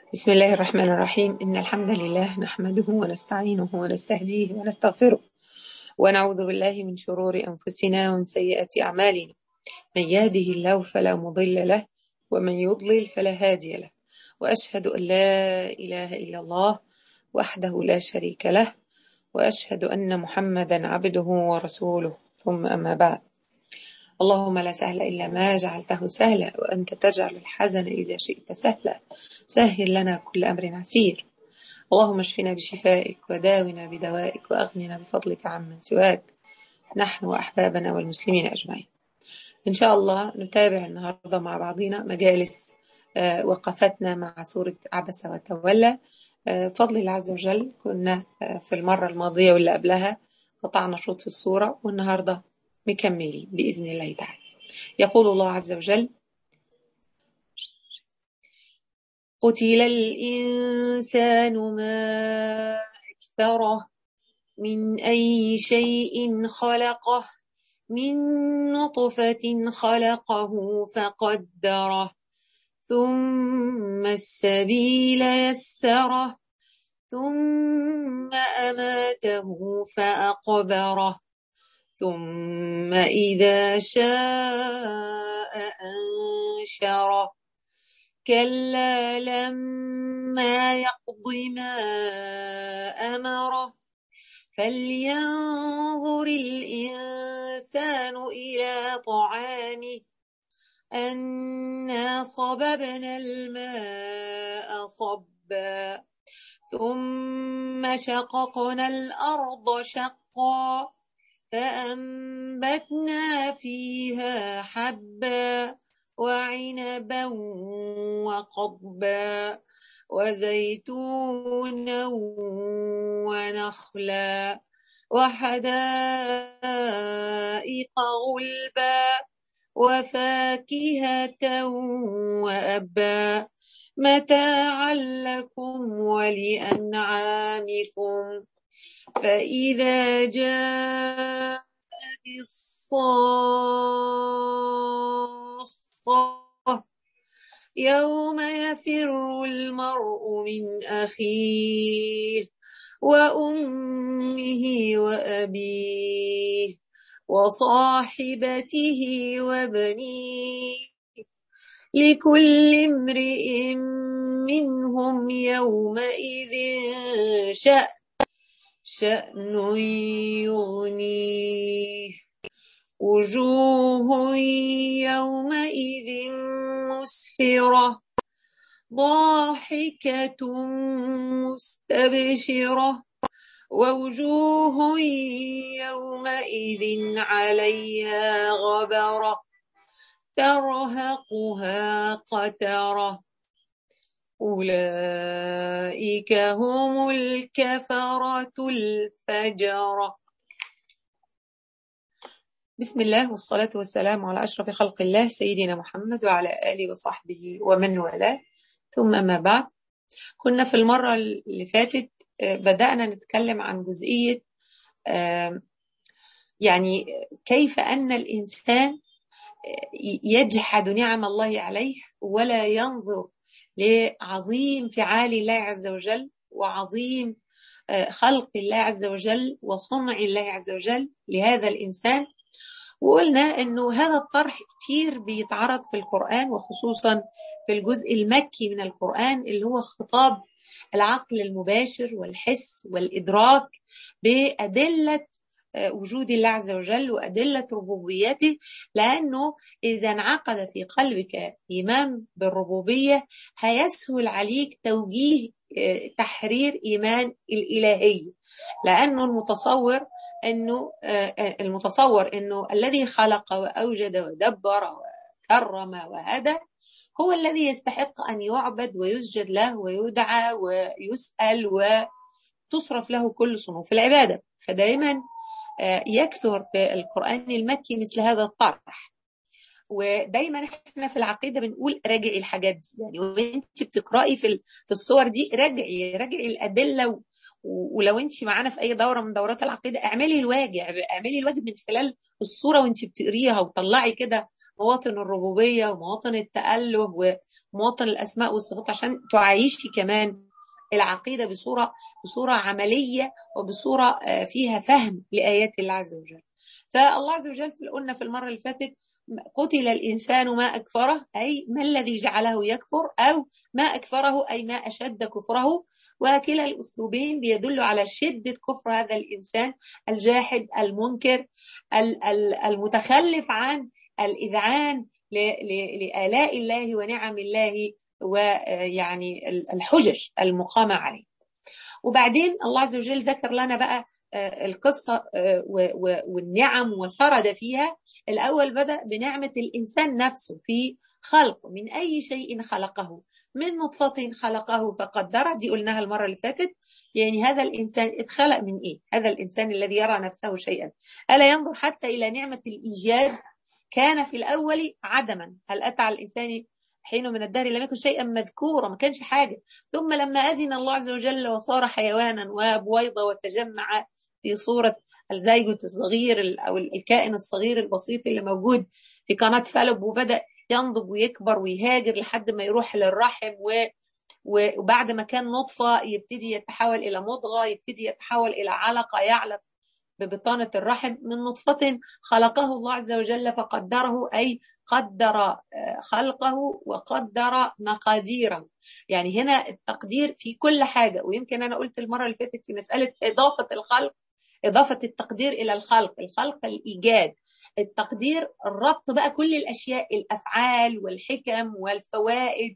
بسم الله الرحمن الرحيم إن الحمد لله نحمده ونستعينه ونستهديه ونستغفره ونعوذ بالله من شرور أنفسنا ومن سيئات أعمالنا من يهده الله فلا مضل له ومن يضلل فلا هادي له وأشهد أن لا إله إلا الله وحده لا شريك له وأشهد أن محمدا عبده ورسوله ثم أما بعد اللهم لا سهل إلا ما جعلته سهلا وأنت تجعل الحزن إذا شئت سهلا سهل لنا كل أمر عسير اللهم اشفنا بشفائك وداونا بدوائك وأغننا بفضلك عمن سواك نحن وأحبابنا والمسلمين أجمعين إن شاء الله نتابع النهاردة مع بعضنا مجالس وقفتنا مع سورة عبس وتولى بفضل الله عز وجل كنا في المرة الماضية واللي قبلها قطعنا شوط في السورة والنهاردة مكملين بإذن الله تعالى يقول الله عز وجل قتل الإنسان ما أكثره من أي شيء خلقه من نطفة خلقه فقدره ثم السبيل يسره ثم أماته فأقبره ثم إذا شاء أنشره كلا لما يقض ما أمره فلينظر الإنسان إلى طعامه أنا صببنا الماء صبا ثم شققنا الأرض شقا فأنبتنا فيها حبا وعنبا وقضبا وزيتونا ونخلا وحدائق غلبا وفاكهة وأبا متاعا لكم ولأنعامكم فإذا جاءت الصاخة يوم يفر المرء من أخيه وأمه وأبيه وصاحبته وبنيه لكل امرئ منهم يومئذ شأن شأن يغنيه وجوه يومئذ مسفرة ضاحكة مستبشرة ووجوه يومئذ عليها غبرة ترهقها قترة أولئك هم الكفرة الفجرة بسم الله والصلاة والسلام على أشرف خلق الله سيدنا محمد وعلى آله وصحبه ومن والاه ثم ما بعد كنا في المرة اللي فاتت بدأنا نتكلم عن جزئية يعني كيف أن الإنسان يجحد نعم الله عليه ولا ينظر لعظيم فعال الله عز وجل وعظيم خلق الله عز وجل وصنع الله عز وجل لهذا الإنسان وقلنا أنه هذا الطرح كتير بيتعرض في القرآن وخصوصا في الجزء المكي من القرآن اللي هو خطاب العقل المباشر والحس والإدراك بأدلة وجود الله عز وجل وأدلة ربوبيته لأنه إذا انعقد في قلبك إيمان بالربوبية هيسهل عليك توجيه تحرير إيمان الإلهية لأنه المتصور أنه المتصور أنه الذي خلق وأوجد ودبر وكرم وهدى هو الذي يستحق أن يعبد ويسجد له ويدعى ويسأل وتصرف له كل صنوف العبادة فدائما يكثر في القرآن المكي مثل هذا الطرح ودايما احنا في العقيده بنقول راجعي الحاجات دي يعني وانت بتقراي في في الصور دي راجعي راجعي الادله ولو انت معانا في اي دوره من دورات العقيده اعملي الواجب اعملي الواجب من خلال الصوره وانت بتقريها وطلعي كده مواطن الربوبيه ومواطن التاله ومواطن الاسماء والصفات عشان تعيشي كمان العقيده بصوره بصوره عمليه وبصوره فيها فهم لايات الله عز وجل. فالله عز وجل قلنا في المره اللي فاتت قتل الانسان ما اكفره اي ما الذي جعله يكفر او ما اكفره اي ما اشد كفره وكلا الاسلوبين بيدل على شده كفر هذا الانسان الجاحد المنكر المتخلف عن الاذعان لالاء الله ونعم الله ويعني الحجج المقامه عليه. وبعدين الله عز وجل ذكر لنا بقى القصه والنعم وسرد فيها الاول بدا بنعمه الانسان نفسه في خلقه من اي شيء خلقه من نطفة خلقه فقدره دي قلناها المرة اللي فاتت يعني هذا الإنسان اتخلق من إيه هذا الإنسان الذي يرى نفسه شيئا ألا ينظر حتى إلى نعمة الإيجاد كان في الأول عدما هل أتى على الإنسان حين من الدهر لم يكن شيئا مذكورا ما كانش حاجة ثم لما أذن الله عز وجل وصار حيوانا وبويضة وتجمع في صورة الزيجوت الصغير أو الكائن الصغير البسيط اللي موجود في قناة فلب وبدأ ينضج ويكبر ويهاجر لحد ما يروح للرحم و وبعد ما كان نطفة يبتدي يتحول إلى مضغة يبتدي يتحول إلى علقة يعلق ببطانة الرحم من نطفة خلقه الله عز وجل فقدره أي قدر خلقه وقدر مقاديره يعني هنا التقدير في كل حاجة ويمكن أنا قلت المرة اللي فاتت في مسألة إضافة الخلق إضافة التقدير إلى الخلق الخلق الإيجاد التقدير الربط بقى كل الاشياء الافعال والحكم والفوائد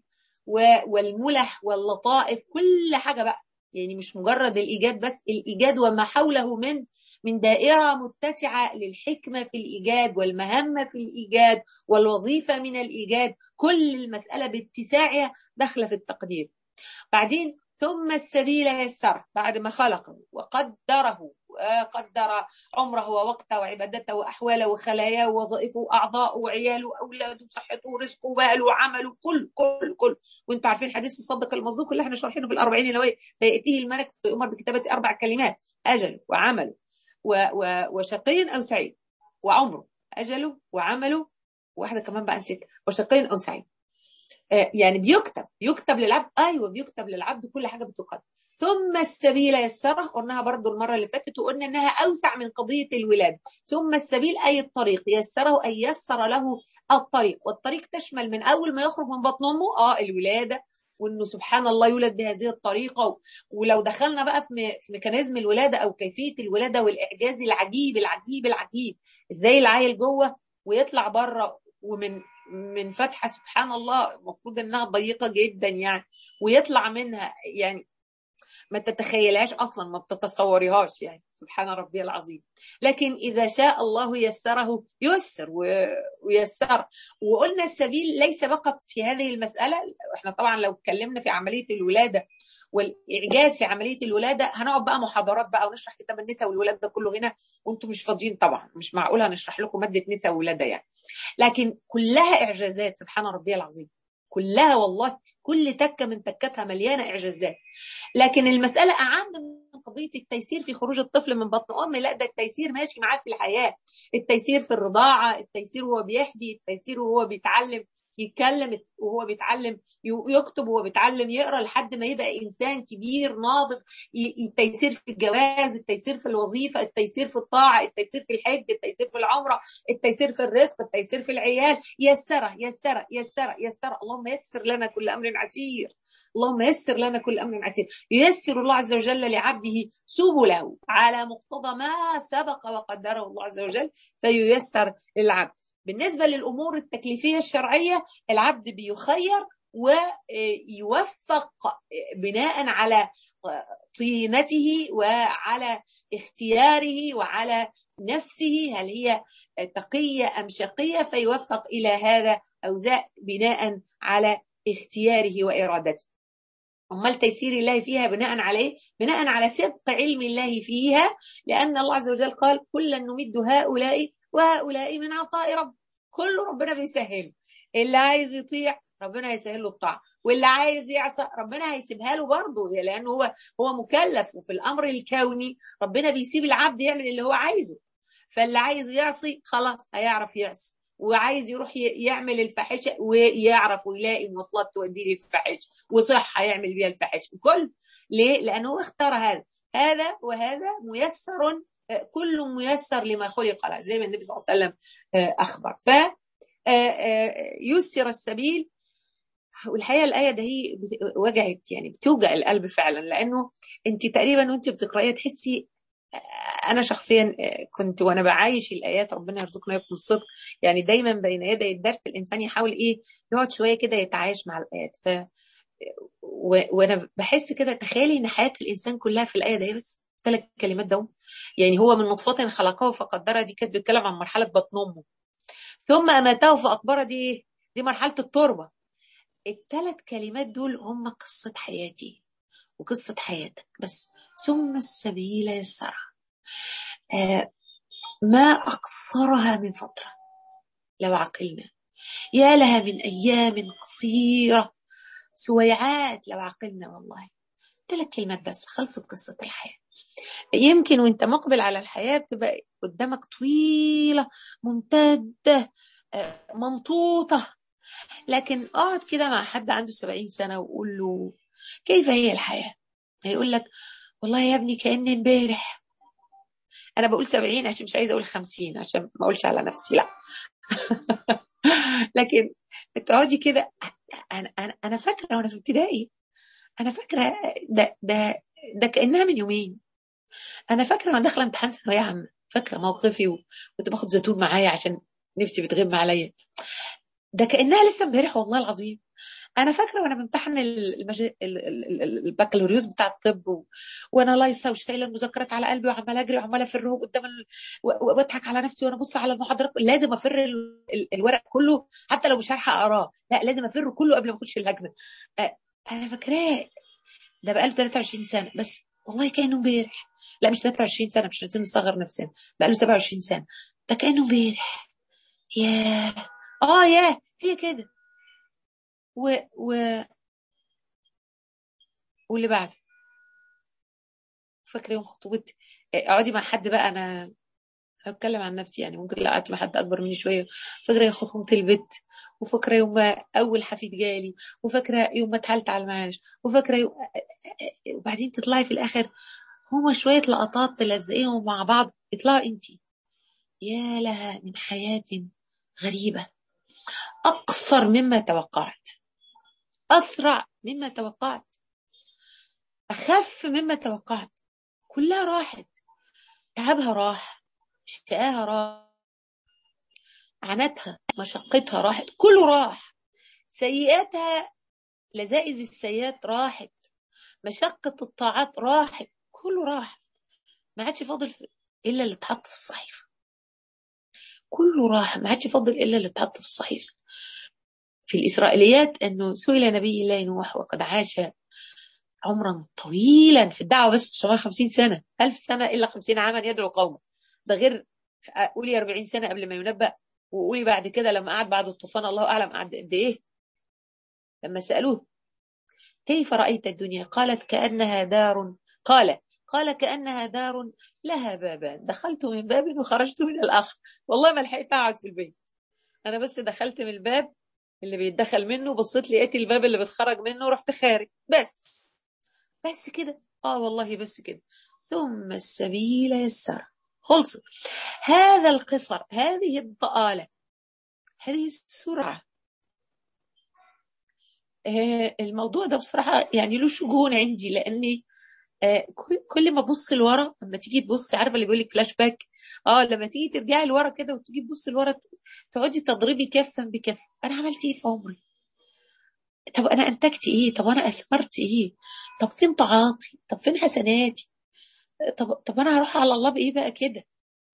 والملح واللطائف كل حاجه بقى يعني مش مجرد الايجاد بس الايجاد وما حوله من من دائره متسعه للحكمه في الايجاد والمهمه في الايجاد والوظيفه من الايجاد كل المساله باتساعها داخله في التقدير بعدين ثم السبيل يسره بعد ما خلقه وقدره وقدر عمره ووقته وعبادته واحواله وخلاياه ووظائفه واعضائه وعياله واولاده وصحته ورزقه وماله وعمله كل كل كل وانتم عارفين حديث الصدق المصدوق اللي احنا شارحينه في الأربعين النووية فياتيه الملك في امر بكتابه اربع كلمات اجله وعمله و و وشقي او سعيد وعمره اجله وعمله واحده كمان بقى نسيت وشقي او سعيد يعني بيكتب يكتب للعبد ايوه بيكتب للعبد كل حاجه بتقدم ثم السبيل يسره قلناها برضو المرة اللي فاتت وقلنا انها اوسع من قضية الولادة ثم السبيل اي الطريق يسره اي يسر له الطريق والطريق تشمل من اول ما يخرج من بطن امه اه الولادة وانه سبحان الله يولد بهذه الطريقة ولو دخلنا بقى في ميكانيزم الولادة او كيفية الولادة والاعجاز العجيب العجيب العجيب ازاي العيل جوه ويطلع بره ومن من فتحة سبحان الله المفروض انها ضيقة جدا يعني ويطلع منها يعني ما تتخيلهاش اصلا ما بتتصوريهاش يعني سبحان ربي العظيم لكن اذا شاء الله يسره يسر ويسر وقلنا السبيل ليس فقط في هذه المساله احنا طبعا لو اتكلمنا في عمليه الولاده والاعجاز في عمليه الولاده هنقعد بقى محاضرات بقى ونشرح كتاب النساء والولاده كله هنا وانتم مش فاضيين طبعا مش معقول هنشرح لكم ماده نساء وولاده يعني لكن كلها اعجازات سبحان ربي العظيم كلها والله كل تكه من تكاتها مليانه اعجازات لكن المساله اعم من قضيه التيسير في خروج الطفل من بطن امه لا ده التيسير ماشي معاه في الحياه التيسير في الرضاعه التيسير وهو بيحبي التيسير وهو بيتعلم يتكلم وهو بيتعلم يكتب وهو بيتعلم يقرا لحد ما يبقى انسان كبير ناضج التيسير في الجواز التيسير في الوظيفه التيسير في الطاعه التيسير في الحج التيسير في العمره التيسير في الرزق التيسير في العيال يسره يسره يسره يسره اللهم يسر لنا كل امر عسير اللهم يسر لنا كل امر عسير ييسر الله عز وجل لعبده سبله على مقتضى ما سبق وقدره الله عز وجل فييسر للعبد بالنسبة للأمور التكليفية الشرعية العبد بيخير ويوفق بناء على طينته وعلى اختياره وعلى نفسه هل هي تقية أم شقية فيوفق إلى هذا أو ذا بناء على اختياره وإرادته أمال تيسير الله فيها بناء على إيه؟ بناء على سبق علم الله فيها لأن الله عز وجل قال كلا نمد هؤلاء وهؤلاء من عطاء رب كله ربنا بيسهله اللي عايز يطيع ربنا هيسهل له الطاعه واللي عايز يعصى ربنا هيسيبها له برضه لان هو هو مكلف وفي الامر الكوني ربنا بيسيب العبد يعمل اللي هو عايزه فاللي عايز يعصي خلاص هيعرف يعصي وعايز يروح يعمل الفاحشه ويعرف ويلاقي مواصلات توديه للفاحشه وصحه يعمل بيها الفاحشه كل ليه؟ لانه هو اختار هذا هذا وهذا ميسر كل ميسر لما خلق له زي ما النبي صلى الله عليه وسلم اخبر ف يسر السبيل والحقيقه الايه ده هي وجعت يعني بتوجع القلب فعلا لانه انت تقريبا وانت بتقرايها تحسي انا شخصيا كنت وانا بعايش الايات ربنا يرزقنا يكون الصدق يعني دايما بين يدي الدرس الانسان يحاول ايه يقعد شويه كده يتعايش مع الايات ف و... وانا بحس كده تخيلي ان حياه الانسان كلها في الايه ده بس ثلاث كلمات دوم يعني هو من نطفه خلقه فقدره دي كانت بتتكلم عن مرحله بطن امه ثم اماته فاكبره دي دي مرحله التربه الثلاث كلمات دول هم قصه حياتي وقصه حياتك بس ثم السبيل يسرها آه ما أقصرها من فترة لو عقلنا يا لها من أيام قصيرة سويعات لو عقلنا والله ثلاث كلمات بس خلصت قصة الحياة يمكن وانت مقبل على الحياة بتبقى قدامك طويلة ممتدة ممطوطة لكن اقعد كده مع حد عنده سبعين سنة وقول له كيف هي الحياة هيقول لك والله يا ابني كأن امبارح انا بقول سبعين عشان مش عايزه اقول خمسين عشان ما اقولش على نفسي لا لكن تقعدي كده انا انا انا فاكره وانا في ابتدائي انا فاكره ده ده ده كانها من يومين انا فاكره وانا داخله امتحان ثانويه عامه فاكره موقفي وكنت باخد زيتون معايا عشان نفسي بتغم عليا ده كانها لسه امبارح والله العظيم انا فاكره وانا بمتحن المج... البكالوريوس بتاع الطب و... وانا لايصه وشايله المذكرات على قلبي وعماله اجري وعماله افرهم قدام ال... واضحك على نفسي وانا ابص على المحاضرات لازم افر ال... الورق كله حتى لو مش هلحق اقراه لا لازم افره كله قبل ما اخش اللجنه انا فاكراه ده بقاله 23 سنه بس والله كانه امبارح لا مش 23 سنه مش عايزين نصغر نفسنا بقاله 27 سنه ده كانه امبارح ياه اه ياه هي كده و و واللي بعده فاكره يوم خطوبتي اقعدي مع حد بقى انا هتكلم عن نفسي يعني ممكن لو قعدت مع حد اكبر مني شويه فاكره يوم خطوبه البيت وفاكره يوم ما اول حفيد جالي وفاكره يوم ما اتحلت على المعاش وفاكره يوم وبعدين تطلعي في الاخر هما شويه لقطات تلزقيهم مع بعض يطلعوا انت يا لها من حياه غريبه اقصر مما توقعت أسرع مما توقعت أخف مما توقعت كلها راحت تعبها راح اشتقاها راح عنتها مشقتها راحت كله راح سيئاتها لذائذ السيئات راحت مشقة الطاعات راحت كله راح ما عادش فاضل إلا اللي اتحط في الصحيفة كله راح ما عادش فاضل إلا اللي اتحط في الصحيفة في الإسرائيليات أنه سئل نبي الله نوح وقد عاش عمرا طويلا في الدعوة بس 950 سنة ألف سنة إلا 50 عاما يدعو قومه ده غير قولي 40 سنة قبل ما ينبأ وقولي بعد كده لما قعد بعد الطوفان الله أعلم قعد قد إيه لما سألوه كيف رأيت الدنيا قالت كأنها دار قال قال كأنها دار لها بابان دخلت من باب وخرجت من الآخر والله ما لحقت أقعد في البيت أنا بس دخلت من الباب اللي بيتدخل منه بصيت لقيت الباب اللي بتخرج منه رحت خارج بس بس كده اه والله بس كده ثم السبيل يسر خلصت هذا القصر هذه الضآلة هذه السرعة آه الموضوع ده بصراحة يعني له شجون عندي لأني آه كل ما ابص لورا لما تيجي تبص عارفه اللي بيقول لك فلاش باك اه لما تيجي ترجعي لورا كده وتيجي تبص لورا تقعدي تضربي كفا بكف انا عملت ايه في عمري طب انا انتجت ايه طب انا اثمرت ايه طب فين طاعاتي طب فين حسناتي طب طب انا هروح على الله بايه بقى كده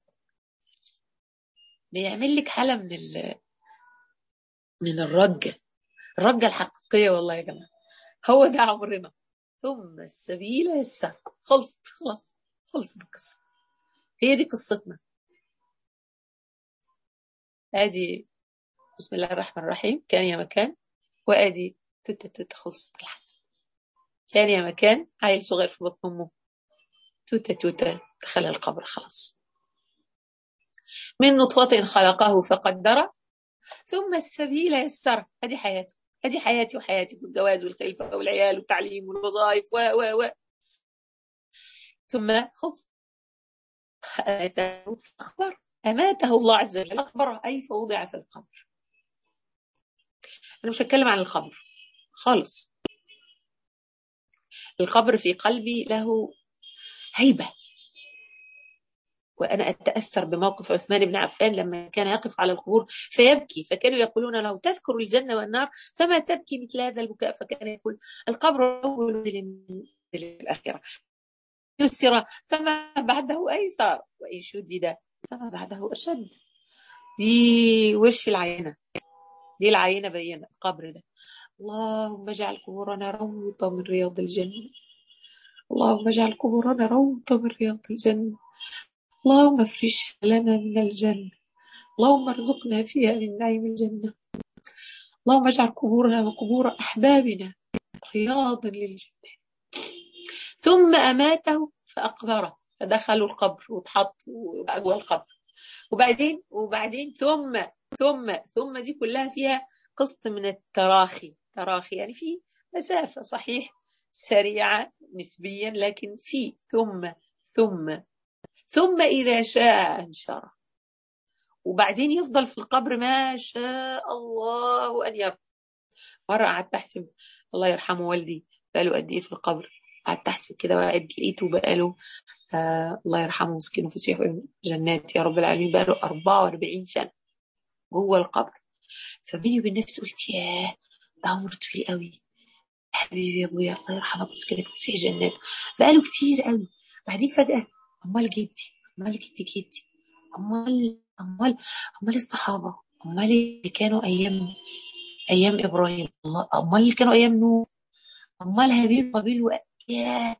بيعمل لك حاله من ال من الرجه الرجه الحقيقيه والله يا جماعه هو ده عمرنا ثم السبيل يسر خلصت خلاص خلصت القصه هي دي قصتنا ادي بسم الله الرحمن الرحيم كان يا مكان وادي توتة توتة خلصت الحال كان يا مكان عيل صغير في بطن امه توتة توتة دخل القبر خلاص من نطفة خلقه فقدر ثم السبيل يسره هذه حياته هذه حياتي وحياتك والجواز والخلفه والعيال والتعليم والوظائف و و و ثم خص أخبر أماته الله عز وجل أخبره أي فوضع في القبر أنا مش هتكلم عن القبر خالص القبر في قلبي له هيبة وأنا أتأثر بموقف عثمان بن عفان لما كان يقف على القبور فيبكي فكانوا يقولون له تذكر الجنة والنار فما تبكي مثل هذا البكاء فكان يقول القبر أول من الآخرة يسر فما بعده أيسر وإن شدد فما بعده أشد دي وش العينة دي العينة بينة القبر ده اللهم اجعل قبورنا روضة من رياض الجنة اللهم اجعل قبورنا روضة من رياض الجنة اللهم افرش لنا من الجنة اللهم ارزقنا فيها من نعيم الجنة اللهم اجعل قبورنا وقبور أحبابنا رياضا للجنة ثم أماته فأقبره فدخلوا القبر واتحطوا جوه القبر وبعدين وبعدين ثم ثم ثم دي كلها فيها قسط من التراخي تراخي يعني في مسافة صحيح سريعة نسبيا لكن في ثم ثم ثم إذا شاء أنشره وبعدين يفضل في القبر ما شاء الله أن يبقى مرة قعدت أحسب الله يرحمه والدي بقاله قد إيه في القبر قعدت أحسب كده وأعد لقيته بقاله آه الله يرحمه مسكينه في سيح جنات يا رب العالمين بقاله 44 سنة جوه القبر فبيني وبين نفسي قلت ياه ده عمر طويل قوي حبيبي يا ابويا الله يرحمك مسكينك في سيح جنات بقاله كتير قوي بعدين فجأة أمال جدي أمال جدي جدي أمال أمال أمال الصحابة أمال اللي كانوا أيام أيام إبراهيم الله أمال اللي كانوا أيام نوح أمال هابيل قابيل و... ياه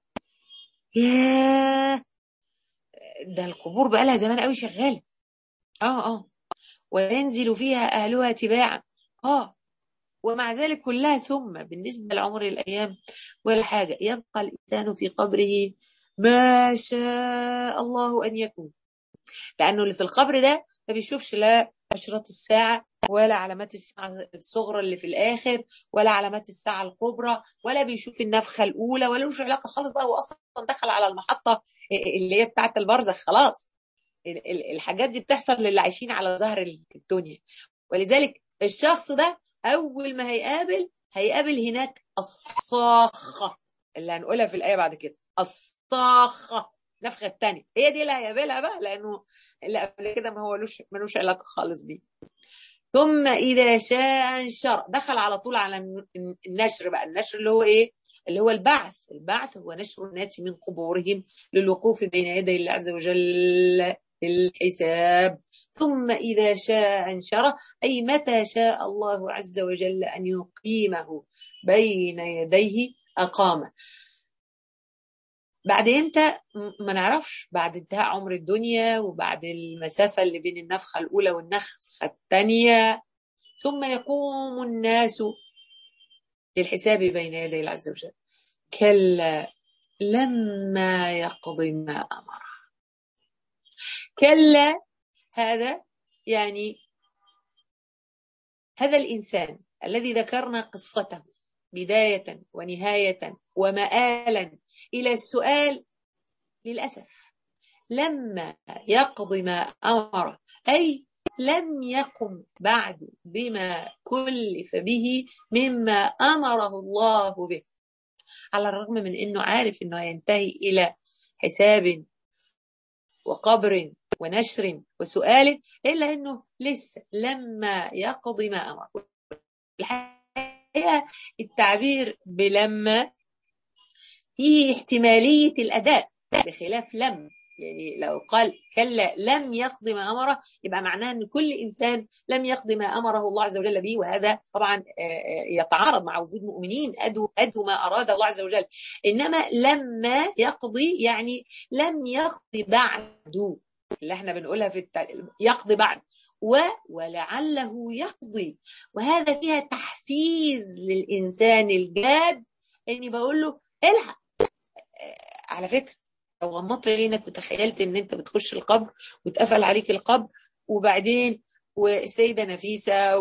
ياه ده القبور بقى لها زمان قوي شغالة اه اه وينزل فيها أهلها تباعا اه ومع ذلك كلها ثم بالنسبة لعمر الأيام ولا حاجة يبقى الإنسان في قبره ما شاء الله أن يكون لأنه اللي في القبر ده ما بيشوفش لا أشراط الساعة ولا علامات الساعة الصغرى اللي في الآخر ولا علامات الساعة الكبرى ولا بيشوف النفخة الأولى ولا له علاقة خالص بقى هو أصلا دخل على المحطة اللي هي بتاعة البرزخ خلاص الحاجات دي بتحصل للي عايشين على ظهر الدنيا ولذلك الشخص ده أول ما هيقابل هيقابل هناك الصاخة اللي هنقولها في الآية بعد كده الصاخة النفخة الثانية هي دي اللي هيقابلها بقى لأنه اللي قبل كده ما هو ملوش ملوش علاقة خالص بيه ثم إذا شاء انشر دخل على طول على النشر بقى النشر اللي هو إيه اللي هو البعث البعث هو نشر الناس من قبورهم للوقوف بين يدي الله عز وجل الحساب ثم إذا شاء انشره أي متى شاء الله عز وجل أن يقيمه بين يديه أقامه بعد امتى ما نعرفش بعد انتهاء عمر الدنيا وبعد المسافة اللي بين النفخة الأولى والنفخة الثانية ثم يقوم الناس للحساب بين يدي الله عز وجل كلا لما يقضي ما أمره كلا هذا يعني هذا الإنسان الذي ذكرنا قصته بداية ونهاية ومآلا إلى السؤال للأسف لما يقضي ما أمره أي لم يقم بعد بما كلف به مما أمره الله به على الرغم من أنه عارف أنه ينتهي إلى حساب وقبر ونشر وسؤال إلا أنه لسه لما يقضي ما أمره الحقيقة التعبير بلما فيه احتمالية الأداء بخلاف لم يعني لو قال كلا لم يقضي ما أمره يبقى معناه أن كل إنسان لم يقضي ما أمره الله عز وجل به وهذا طبعا يتعارض مع وجود مؤمنين أدوا, أدوا ما أراد الله عز وجل إنما لما يقضي يعني لم يقضي بعد اللي احنا بنقولها في الت... يقضي بعد و ولعله يقضي وهذا فيها تحفيز للإنسان الجاد إني بقول له الحق على فكرة لو غمضت عينك وتخيلت ان انت بتخش القبر واتقفل عليك القبر وبعدين والسيده نفيسه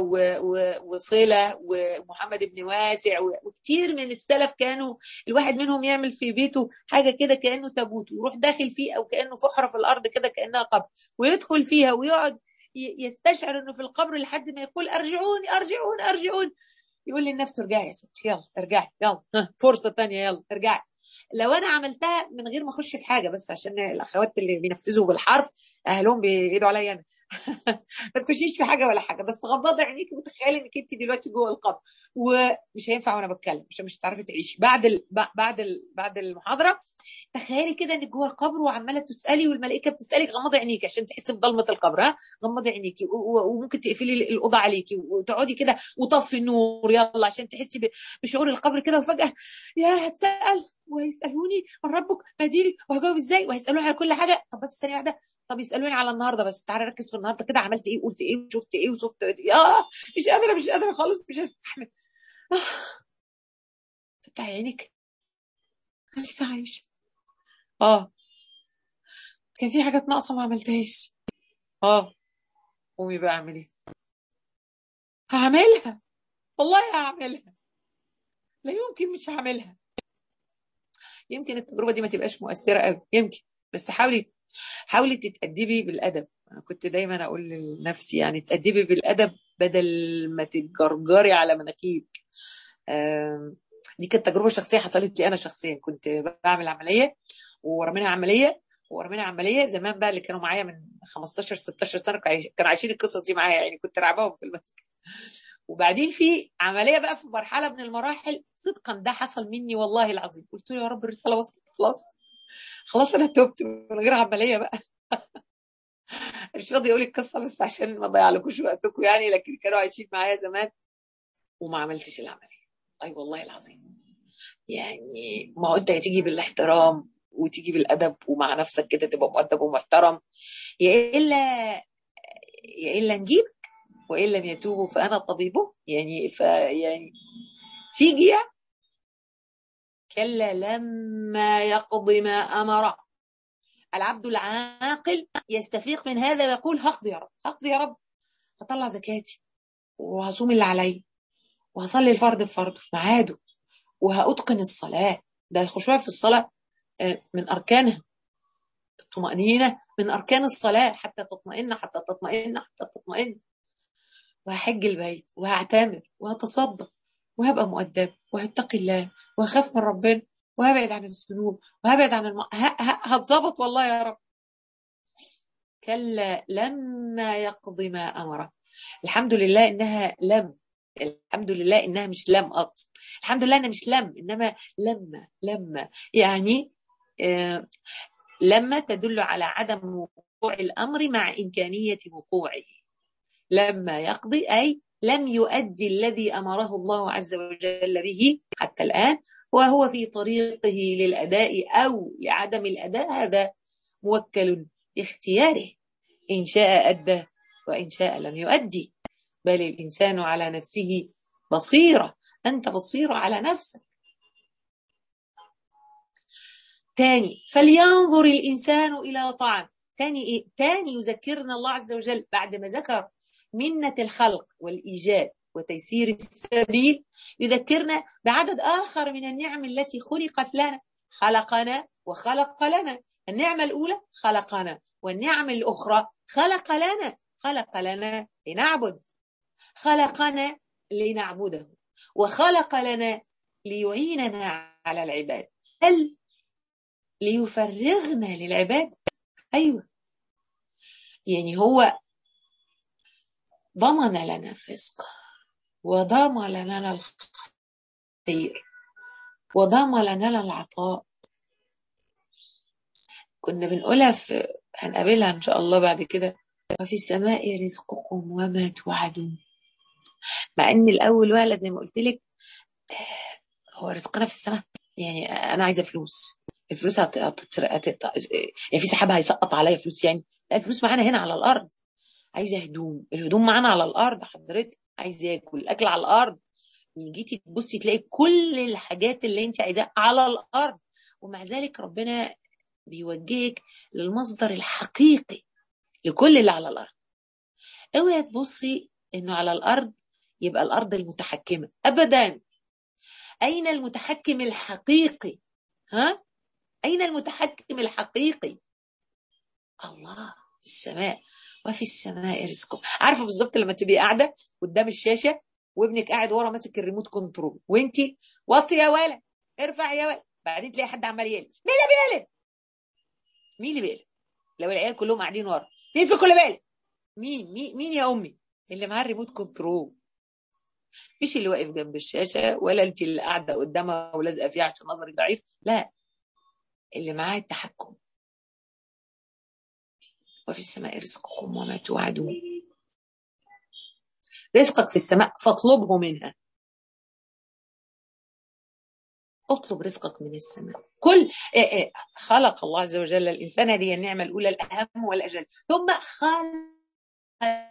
وصله ومحمد بن واسع وكتير من السلف كانوا الواحد منهم يعمل في بيته حاجه كده كانه تابوت ويروح داخل فيه او كانه فحره في الارض كده كانها قبر ويدخل فيها ويقعد يستشعر انه في القبر لحد ما يقول ارجعوني ارجعوني ارجعوني يقول لنفسه ارجعي يا ستي يلا ارجعي يلا فرصه ثانيه يلا ارجعي لو انا عملتها من غير ما اخش في حاجه بس عشان الاخوات اللي بينفذوا بالحرف اهلهم بيدعوا عليا انا ما تخشيش في حاجه ولا حاجه بس غمضي عينيكي وتخيلي انك انت دلوقتي جوه القبر ومش هينفع وانا بتكلم عشان مش هتعرفي تعيشي بعد ال... بعد ال... بعد المحاضره تخيلي كده انك جوه القبر وعماله تسالي والملائكه بتسالك غمضي عينيكي عشان تحسي بضلمه القبر ها غمضي عينيكي و... وممكن تقفلي الاوضه عليكي وتقعدي كده وطفي النور يلا عشان تحسي ب... بشعور القبر كده وفجاه يا هتسال وهيسالوني من ربك ما دينك وهجاوب ازاي وهيسالوني على كل حاجه طب بس ثانيه واحده طب يسالوني على النهارده بس تعالى ركز في النهارده كده عملت ايه قلت ايه وشفت ايه وشفت ايه اه مش قادره مش قادره خالص مش هستحمل آه. فتحي عينك انا لسه عايشه اه كان في حاجات ناقصه ما عملتهاش اه قومي بقى اعمل ايه هعملها والله هعملها لا يمكن مش هعملها يمكن التجربه دي ما تبقاش مؤثره قوي يمكن بس حاولي حاولي تتأدبي بالأدب أنا كنت دايما أقول لنفسي يعني تأدبي بالأدب بدل ما تتجرجري على مناخيرك دي كانت تجربة شخصية حصلت لي أنا شخصيا كنت بعمل عملية ورمينا عملية ورمينا عملية زمان بقى اللي كانوا معايا من 15 16 سنة كانوا عايشين القصص دي معايا يعني كنت رعباهم في المسك وبعدين في عملية بقى في مرحلة من المراحل صدقا ده حصل مني والله العظيم قلت له يا رب الرسالة وصلت خلاص خلاص انا تبت من غير عمليه بقى مش راضي اقول القصه بس عشان ما اضيعلكوش وقتكم يعني لكن كانوا عايشين معايا زمان وما عملتش العمليه اي والله العظيم يعني ما هو انت هتيجي بالاحترام وتيجي بالادب ومع نفسك كده تبقى مؤدب ومحترم يا الا يا الا نجيبك وان لم يتوبوا فانا طبيبه يعني ف يعني تيجي كلا لما يقضي ما أمره العبد العاقل يستفيق من هذا ويقول هقضي يا رب هقضي يا رب هطلع زكاتي وهصوم اللي عليا وهصلي الفرض بفرضه في ميعاده وهأتقن الصلاة ده الخشوع في الصلاة من أركانها الطمأنينة من أركان الصلاة حتى تطمئن حتى تطمئن حتى تطمئن وهحج البيت وهعتمر وهتصدق وهبقى مؤدب وهتقي الله وهخاف من ربنا وهبعد عن الذنوب وهبعد عن الم... هتظبط والله يا رب كلا لما يقضي ما امره الحمد لله انها لم الحمد لله انها مش لم أط الحمد لله انها مش لم انما لما لما يعني آه لما تدل على عدم وقوع الامر مع امكانيه وقوعه لما يقضي اي لم يؤدي الذي امره الله عز وجل به حتى الان وهو في طريقه للاداء او لعدم الاداء هذا موكل باختياره ان شاء ادى وان شاء لم يؤدي بل الانسان على نفسه بصيره انت بصيره على نفسك تاني فلينظر الانسان الى طعام تاني ايه تاني يذكرنا الله عز وجل بعد ما ذكر منة الخلق والإيجاد وتيسير السبيل يذكرنا بعدد آخر من النعم التي خلقت لنا خلقنا وخلق لنا النعمة الأولى خلقنا والنعم الأخرى خلق لنا خلق لنا لنعبد خلقنا لنعبده وخلق لنا ليعيننا على العباد هل ليفرغنا للعباد أيوة يعني هو ضمن لنا الرزق وضمن لنا الخير وضمن لنا العطاء كنا بنقولها في هنقابلها ان شاء الله بعد كده وفي السماء رزقكم وما توعدون مع ان الاول وهله زي ما قلت لك هو رزقنا في السماء يعني انا عايزه فلوس الفلوس هت... هت... هت... يعني في سحاب هيسقط عليا فلوس يعني لا الفلوس معانا هنا على الارض عايزه هدوم الهدوم معانا على الارض حضرتك عايز ياكل الاكل على الارض جيتي تبصي تلاقي كل الحاجات اللي انت عايزاها على الارض ومع ذلك ربنا بيوجهك للمصدر الحقيقي لكل اللي على الارض اوعي تبصي انه على الارض يبقى الارض المتحكمه ابدا اين المتحكم الحقيقي ها اين المتحكم الحقيقي الله في السماء وفي السماء رزقكم عارفه بالظبط لما تبقي قاعده قدام الشاشه وابنك قاعد ورا ماسك الريموت كنترول وانت وطي يا ولد ارفع يا ولد بعدين تلاقي حد عمال يقلب مين اللي بيقلب مين اللي بيقلب لو العيال كلهم قاعدين ورا مين في كل بالك مين مين مين يا امي اللي معاه الريموت كنترول مش اللي واقف جنب الشاشه ولا انت اللي قاعده قدامها ولازقه فيها عشان نظرك ضعيف لا اللي معاه التحكم وفي السماء رزقكم وما توعدون رزقك في السماء فاطلبه منها اطلب رزقك من السماء كل خلق الله عز وجل الانسان هذه النعمه الاولى الاهم والاجل ثم خلق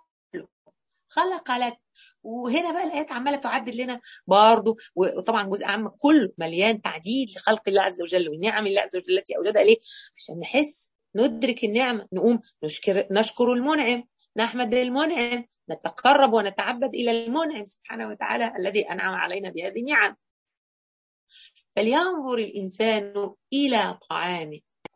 خلق لك وهنا بقى الايات عماله تعدل لنا برضه وطبعا جزء عام كله مليان تعديل لخلق الله عز وجل والنعم الله عز وجل التي اوجدها ليه عشان نحس ندرك النعمه نقوم نشكر نشكر المنعم نحمد المنعم نتقرب ونتعبد الى المنعم سبحانه وتعالى الذي انعم علينا بهذه النعم فلينظر الانسان الى طعامه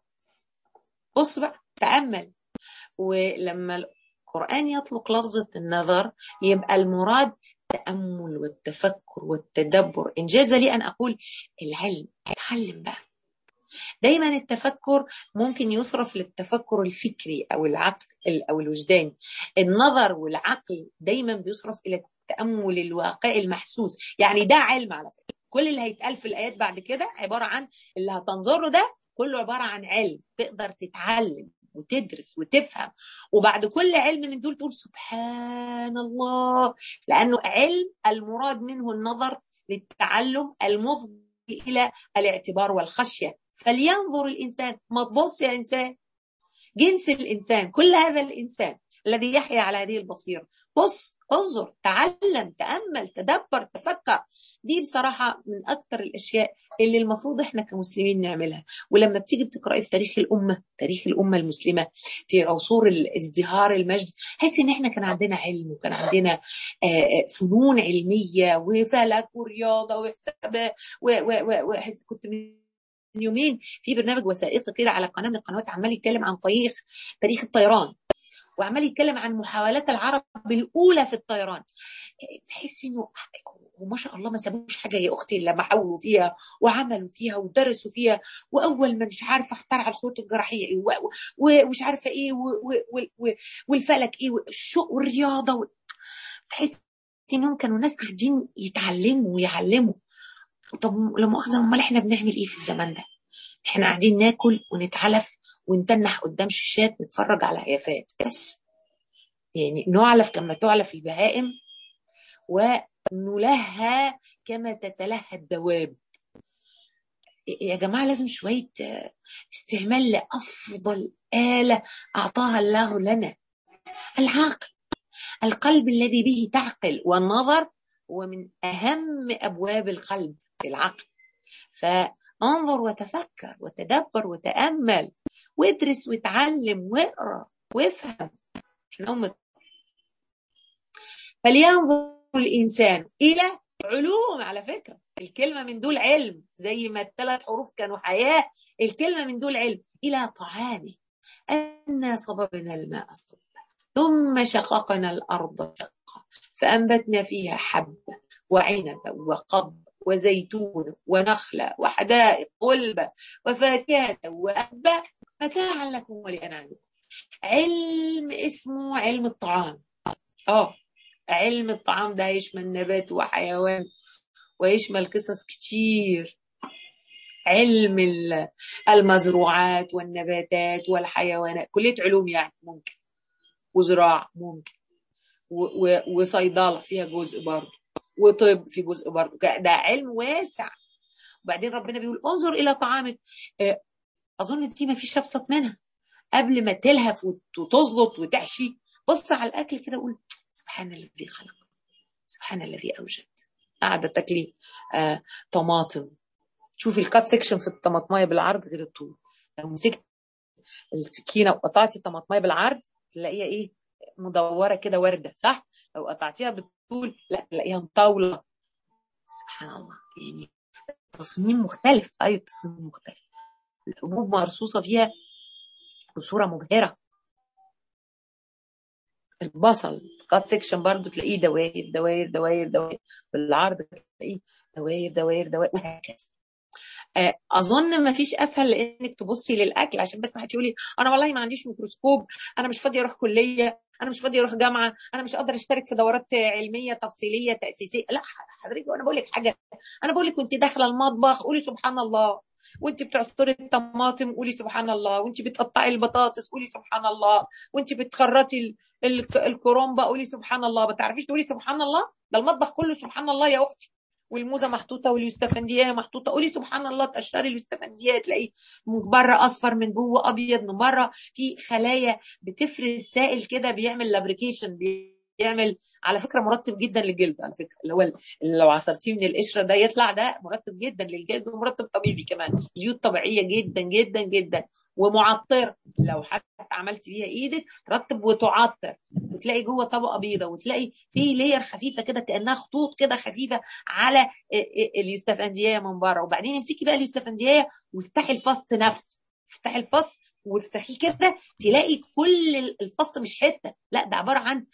بص بقى تامل ولما القران يطلق لفظه النظر يبقى المراد التامل والتفكر والتدبر انجاز لي ان اقول العلم اتعلم بقى دايما التفكر ممكن يصرف للتفكر الفكري او العقل او الوجداني النظر والعقل دايما بيصرف الى التامل الواقعي المحسوس يعني ده علم على فكره كل اللي هيتقال في الايات بعد كده عباره عن اللي هتنظره ده كله عباره عن علم تقدر تتعلم وتدرس وتفهم وبعد كل علم من دول تقول سبحان الله لانه علم المراد منه النظر للتعلم المفضي الى الاعتبار والخشيه فلينظر الانسان ما تبص يا انسان جنس الانسان كل هذا الانسان الذي يحيا على هذه البصيره بص انظر تعلم تامل تدبر تفكر دي بصراحه من اكثر الاشياء اللي المفروض احنا كمسلمين نعملها ولما بتيجي بتقراي في تاريخ الامه تاريخ الامه المسلمه في عصور الازدهار المجد تحس ان احنا كان عندنا علم وكان عندنا فنون علميه وفلك ورياضه وحساب كنت من يومين في برنامج وثائقي كده على قناه من القنوات عمال يتكلم عن تاريخ تاريخ الطيران وعمال يتكلم عن محاولات العرب الاولى في الطيران تحس انه وما شاء الله ما سابوش حاجه يا اختي الا ما حاولوا فيها وعملوا فيها ودرسوا فيها واول ما مش عارفه اخترع الخطوط الجراحيه ايه ومش عارفه ايه والفلك ايه والشوق والرياضه تحس انهم كانوا ناس قاعدين يتعلموا ويعلموا طب لما مؤاخذه امال احنا بنعمل ايه في الزمان ده؟ احنا قاعدين ناكل ونتعلف ونتنح قدام شاشات نتفرج على هيافات بس يعني نعلف كما تعلف البهائم ونلهى كما تتلهى الدواب يا جماعة لازم شوية استعمال لأفضل آلة أعطاها الله لنا العقل القلب الذي به تعقل والنظر هو من أهم أبواب القلب في العقل فانظر وتفكر وتدبر وتأمل وادرس وتعلم واقرا وافهم احنا أمة فلينظر الإنسان إلى علوم على فكرة الكلمة من دول علم زي ما الثلاث حروف كانوا حياة الكلمة من دول علم إلى طعامه أنا صببنا الماء صبا ثم شققنا الأرض شقا فأنبتنا فيها حبة وعنبا وقب وزيتون ونخلة وحدائق غلبة وفاكهة وأبا متاعا لكم ولأنعامكم علم اسمه علم الطعام اه علم الطعام ده يشمل نبات وحيوان ويشمل قصص كتير علم المزروعات والنباتات والحيوانات كلية علوم يعني ممكن وزراعة ممكن وصيدلة فيها جزء برضه وطب في جزء برضه ده علم واسع وبعدين ربنا بيقول انظر الى طعامك اظن دي ما فيش ابسط منها قبل ما تلهف وتزلط وتحشي بص على الاكل كده وقول سبحان الذي خلق سبحان الذي اوجد قاعده تاكلي آه طماطم شوفي الكات سيكشن في الطماطمايه بالعرض غير الطول لو مسكت السكينه وقطعتي الطماطمايه بالعرض تلاقيها ايه مدوره كده ورده صح لو قطعتيها بالطول لا تلاقيها مطاوله سبحان الله يعني تصميم مختلف ايوه تصميم مختلف الحبوب مرصوصه فيها بصوره مبهره البصل كات سيكشن برضه تلاقيه دواير دواير دواير دواير بالعرض تلاقيه دواير دواير دواير وهكذا اظن ما فيش اسهل لانك تبصي للاكل عشان بس ما حد يقول لي انا والله ما عنديش ميكروسكوب انا مش فاضيه اروح كليه انا مش فاضيه اروح جامعه انا مش قادره اشترك في دورات علميه تفصيليه تاسيسيه لا حضرتك وانا بقول لك حاجه انا بقول لك وانت داخله المطبخ قولي سبحان الله وانت بتعصري الطماطم قولي سبحان الله وانت بتقطعي البطاطس قولي سبحان الله وانت بتخرطي الكرومبه قولي سبحان الله ما تعرفيش تقولي سبحان الله ده المطبخ كله سبحان الله يا اختي والموزه محطوطه واليوستفنديه محطوطه قولي سبحان الله تقشري اليوستفنديه تلاقيه من بره اصفر من جوه ابيض من بره في خلايا بتفرز سائل كده بيعمل لابريكيشن بيعمل على فكره مرطب جدا للجلد على فكره اللي هو اللي لو عصرتيه من القشره ده يطلع ده مرطب جدا للجلد ومرطب طبيعي كمان زيوت طبيعيه جدا جدا جدا ومعطر لو حتى عملت بيها ايدك رطب وتعطر وتلاقي جوه طبقه بيضه وتلاقي في لير خفيفه كده كانها خطوط كده خفيفه على اليوستفنديه من بره وبعدين امسكي بقى اليوستفنديه وافتحي الفص نفسه افتحي الفص وافتحيه كده تلاقي كل الفص مش حته لا ده عباره عن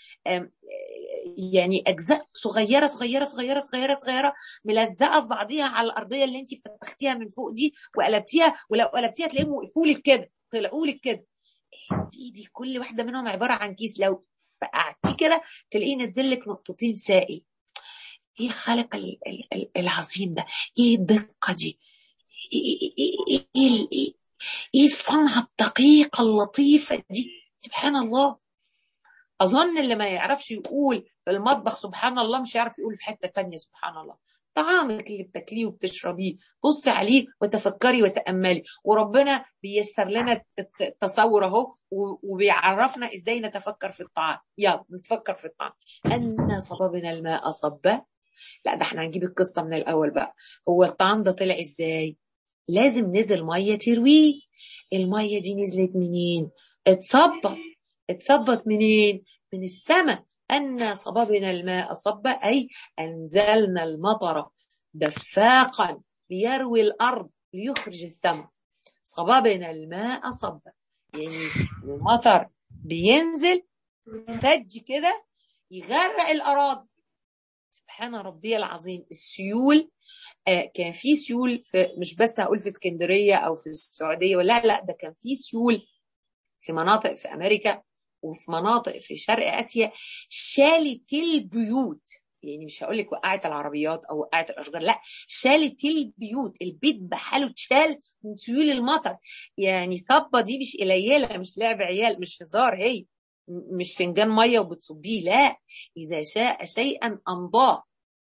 يعني اجزاء صغيره صغيره صغيره صغيره صغيره ملزقه في بعضيها على الارضيه اللي انت فتحتيها من فوق دي وقلبتيها ولو قلبتيها تلاقيهم وقفوا لك كده طلعوا لك كده دي دي كل واحده منهم عباره عن كيس لو فقعتيه كده تلاقيه نزل لك نقطتين سائل ايه الخلق العظيم ده ايه الدقه دي ايه ايه ايه, إيه, إيه الصنعه الدقيقه اللطيفه دي سبحان الله اظن اللي ما يعرفش يقول في المطبخ سبحان الله مش هيعرف يقول في حته تانية سبحان الله طعامك اللي بتاكليه وبتشربيه بصي عليه وتفكري وتاملي وربنا بيسر لنا التصور اهو وبيعرفنا ازاي نتفكر في الطعام يلا نتفكر في الطعام ان صببنا الماء صبا لا ده احنا هنجيب القصه من الاول بقى هو الطعام ده طلع ازاي لازم نزل ميه ترويه الميه دي نزلت منين اتصبت اتصبت منين من السماء أن صببنا الماء صبا أي أنزلنا المطر دفاقا ليروي الأرض ليخرج الثمر صببنا الماء صبا يعني المطر بينزل ثلج كده يغرق الأراضي سبحان ربي العظيم السيول آه كان في سيول في مش بس هقول في اسكندريه او في السعوديه ولا لا ده كان في سيول في مناطق في امريكا وفي مناطق في شرق اسيا شالت البيوت يعني مش هقول لك وقعت العربيات او وقعت الاشجار لا شالت البيوت البيت بحاله اتشال من سيول المطر يعني صبه دي مش قليله مش لعب عيال مش هزار هي مش فنجان ميه وبتصبيه لا اذا شاء شيئا امضاه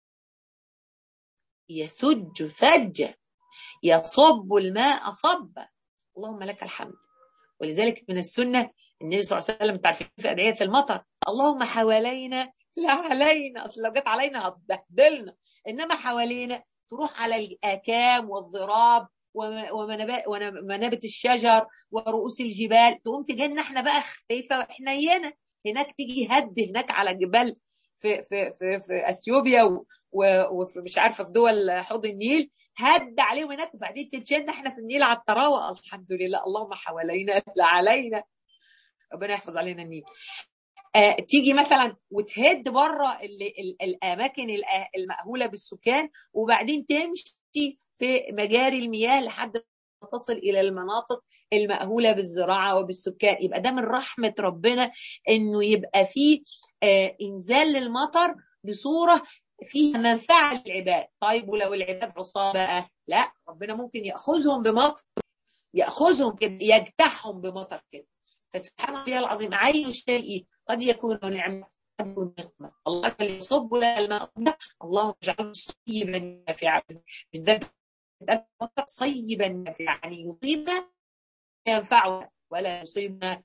يثج ثجا يصب الماء صبا اللهم لك الحمد ولذلك من السنه النبي صلى الله عليه وسلم تعرفين في ادعيه المطر اللهم حوالينا لا علينا اصل لو جت علينا هتبهدلنا انما حوالينا تروح على الاكام والضراب ومنابت الشجر ورؤوس الجبال تقوم تجينا احنا بقى خفيفه وحنينه هناك تيجي هد هناك على جبال في في في في اثيوبيا وفي مش عارفه في دول حوض النيل هد عليهم هناك وبعدين تمشينا احنا في النيل على الطراوه الحمد لله اللهم حوالينا لا علينا ربنا يحفظ علينا النيل آه تيجي مثلا وتهد بره الاماكن المأهوله بالسكان وبعدين تمشي في مجاري المياه لحد ما تصل الى المناطق المأهوله بالزراعه وبالسكان يبقى ده من رحمه ربنا انه يبقى فيه آه انزال للمطر بصوره فيها منفعه للعباد طيب ولو العباد عصاه بقى لا ربنا ممكن ياخذهم بمطر ياخذهم كده يجتاحهم بمطر كده فسبحان الله العظيم عين الشيء قد يكون نعمة قد يكون نقمة الله يصب لنا الماء اللهم اجعله صيبا نافعا بالذات صيبا نافعا يعني يصيبنا ينفعنا ولا يصيبنا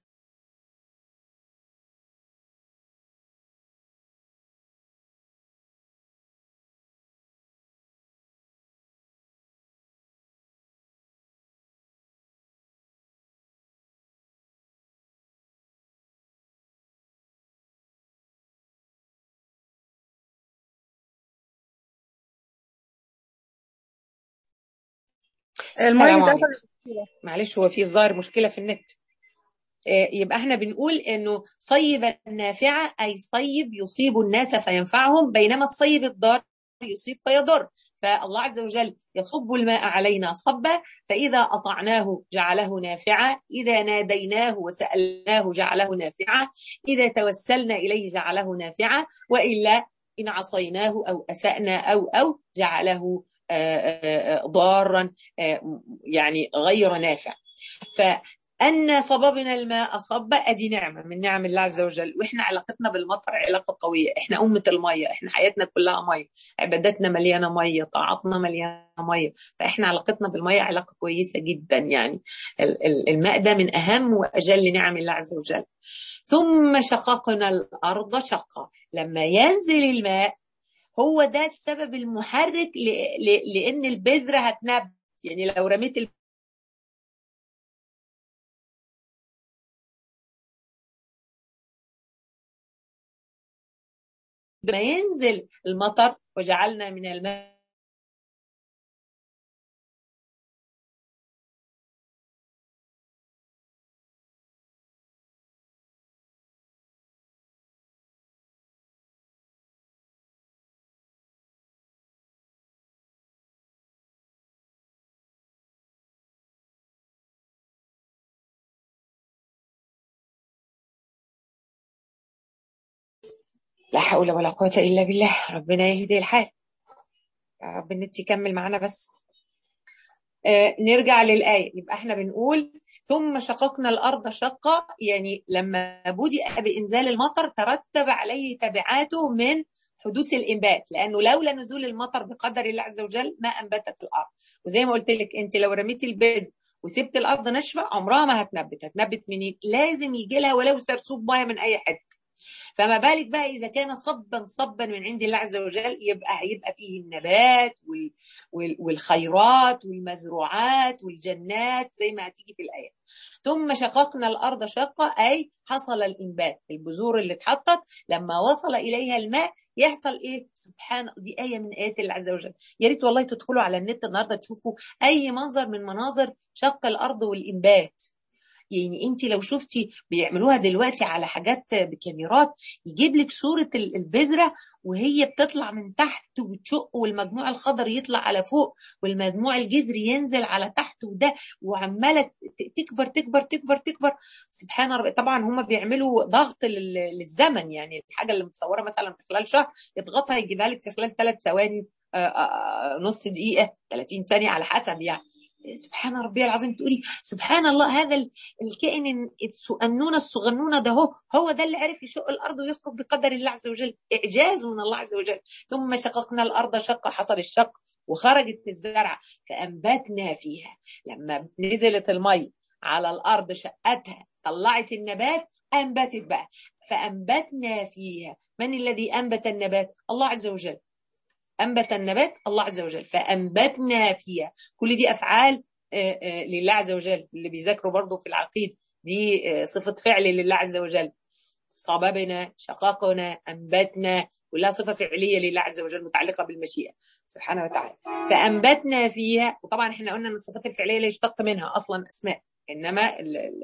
الميه معلش هو في ظاهر مشكله في النت يبقى احنا بنقول انه صيب النافعه اي صيب يصيب الناس فينفعهم بينما الصيب الضار يصيب فيضر فالله عز وجل يصب الماء علينا صبا فإذا أطعناه جعله نافعا إذا ناديناه وسألناه جعله نافعا إذا توسلنا إليه جعله نافعا وإلا إن عصيناه أو أسأنا أو أو جعله ضارا يعني غير نافع ف أن صببنا الماء صبا أدي نعمة من نعم الله عز وجل وإحنا علاقتنا بالمطر علاقة قوية إحنا أمة المية إحنا حياتنا كلها مية عباداتنا مليانة مية طاعتنا مليانة مية فإحنا علاقتنا بالمية علاقة كويسة جدا يعني الماء ده من أهم وأجل نعم الله عز وجل ثم شققنا الأرض شقا لما ينزل الماء هو ده السبب المحرك لأن البذرة هتنبت يعني لو رميت ما ينزل المطر وجعلنا من الماء لا حول ولا قوة إلا بالله ربنا يهدي الحال يا رب النت يكمل معانا بس آه نرجع للآية يبقى احنا بنقول ثم شققنا الأرض شقا يعني لما بدأ بإنزال المطر ترتب عليه تبعاته من حدوث الإنبات لأنه لولا نزول المطر بقدر الله عز وجل ما أنبتت الأرض وزي ما قلت لك أنت لو رميتي البذر وسبت الأرض ناشفة عمرها ما هتنبت هتنبت منين لازم يجي لها ولو سرسوب ميه من أي حتة فما بالك بقى إذا كان صبا صبا من عند الله عز وجل يبقى هيبقى فيه النبات والخيرات والمزروعات والجنات زي ما هتيجي في الآية ثم شققنا الأرض شقة أي حصل الإنبات البذور اللي اتحطت لما وصل إليها الماء يحصل إيه سبحان دي آية من آيات الله عز وجل يا ريت والله تدخلوا على النت النهاردة تشوفوا أي منظر من مناظر شق الأرض والإنبات يعني انت لو شفتي بيعملوها دلوقتي على حاجات بكاميرات يجيب لك صوره البذره وهي بتطلع من تحت وتشق والمجموع الخضر يطلع على فوق والمجموع الجذري ينزل على تحت وده وعماله تكبر تكبر تكبر تكبر سبحان ربي طبعا هم بيعملوا ضغط للزمن يعني الحاجه اللي متصوره مثلا في خلال شهر يضغطها يجيبها لك في خلال ثلاث ثواني نص دقيقه 30 ثانيه على حسب يعني سبحان ربي العظيم تقولي سبحان الله هذا الكائن السؤنون الصغنون ده هو هو ده اللي عرف يشق الارض ويخرج بقدر الله عز وجل اعجاز من الله عز وجل ثم شققنا الارض شقه حصل الشق وخرجت الزرع فانبتنا فيها لما نزلت المي على الارض شقتها طلعت النبات انبتت بقى فانبتنا فيها من الذي انبت النبات الله عز وجل أنبت النبات الله عز وجل فأنبتنا فيها كل دي أفعال لله عز وجل اللي بيذاكروا برضه في العقيد دي صفة فعل لله عز وجل صببنا شققنا أنبتنا كلها صفة فعلية لله عز وجل متعلقة بالمشيئة سبحانه وتعالى فأنبتنا فيها وطبعا احنا قلنا أن الصفات الفعلية لا يشتق منها أصلا أسماء إنما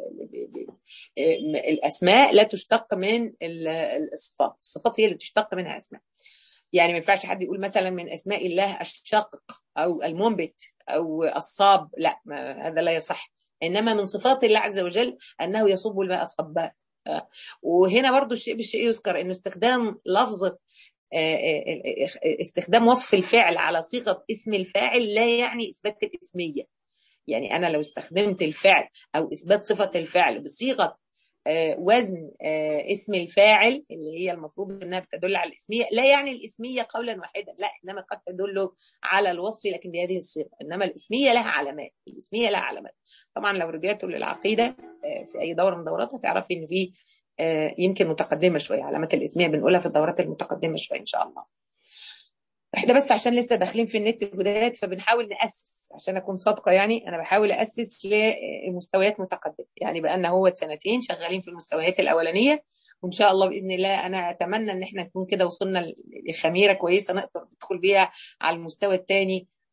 الأسماء لا تشتق من الصفات الصفات هي اللي تشتق منها أسماء يعني ما ينفعش حد يقول مثلا من اسماء الله الشاقق او المنبت او الصاب لا هذا لا يصح انما من صفات الله عز وجل انه يصب الماء صبا وهنا برضو الشيء بالشيء يذكر انه استخدام لفظه استخدام وصف الفعل على صيغه اسم الفاعل لا يعني اثبات الاسميه يعني انا لو استخدمت الفعل او اثبات صفه الفعل بصيغه وزن اسم الفاعل اللي هي المفروض انها بتدل على الاسميه لا يعني الاسميه قولا واحدا لا انما قد تدل على الوصف لكن بهذه الصيغه انما الاسميه لها علامات الاسميه لها علامات طبعا لو رجعتوا للعقيده في اي دوره من دورات هتعرفي ان في يمكن متقدمه شويه علامات الاسميه بنقولها في الدورات المتقدمه شويه ان شاء الله احنا بس عشان لسه داخلين في النت جداد فبنحاول ناسس عشان اكون صادقه يعني انا بحاول اسس لمستويات متقدمه يعني بقى لنا هو سنتين شغالين في المستويات الاولانيه وان شاء الله باذن الله انا اتمنى ان احنا نكون كده وصلنا لخميره كويسه نقدر ندخل بيها على المستوى الثاني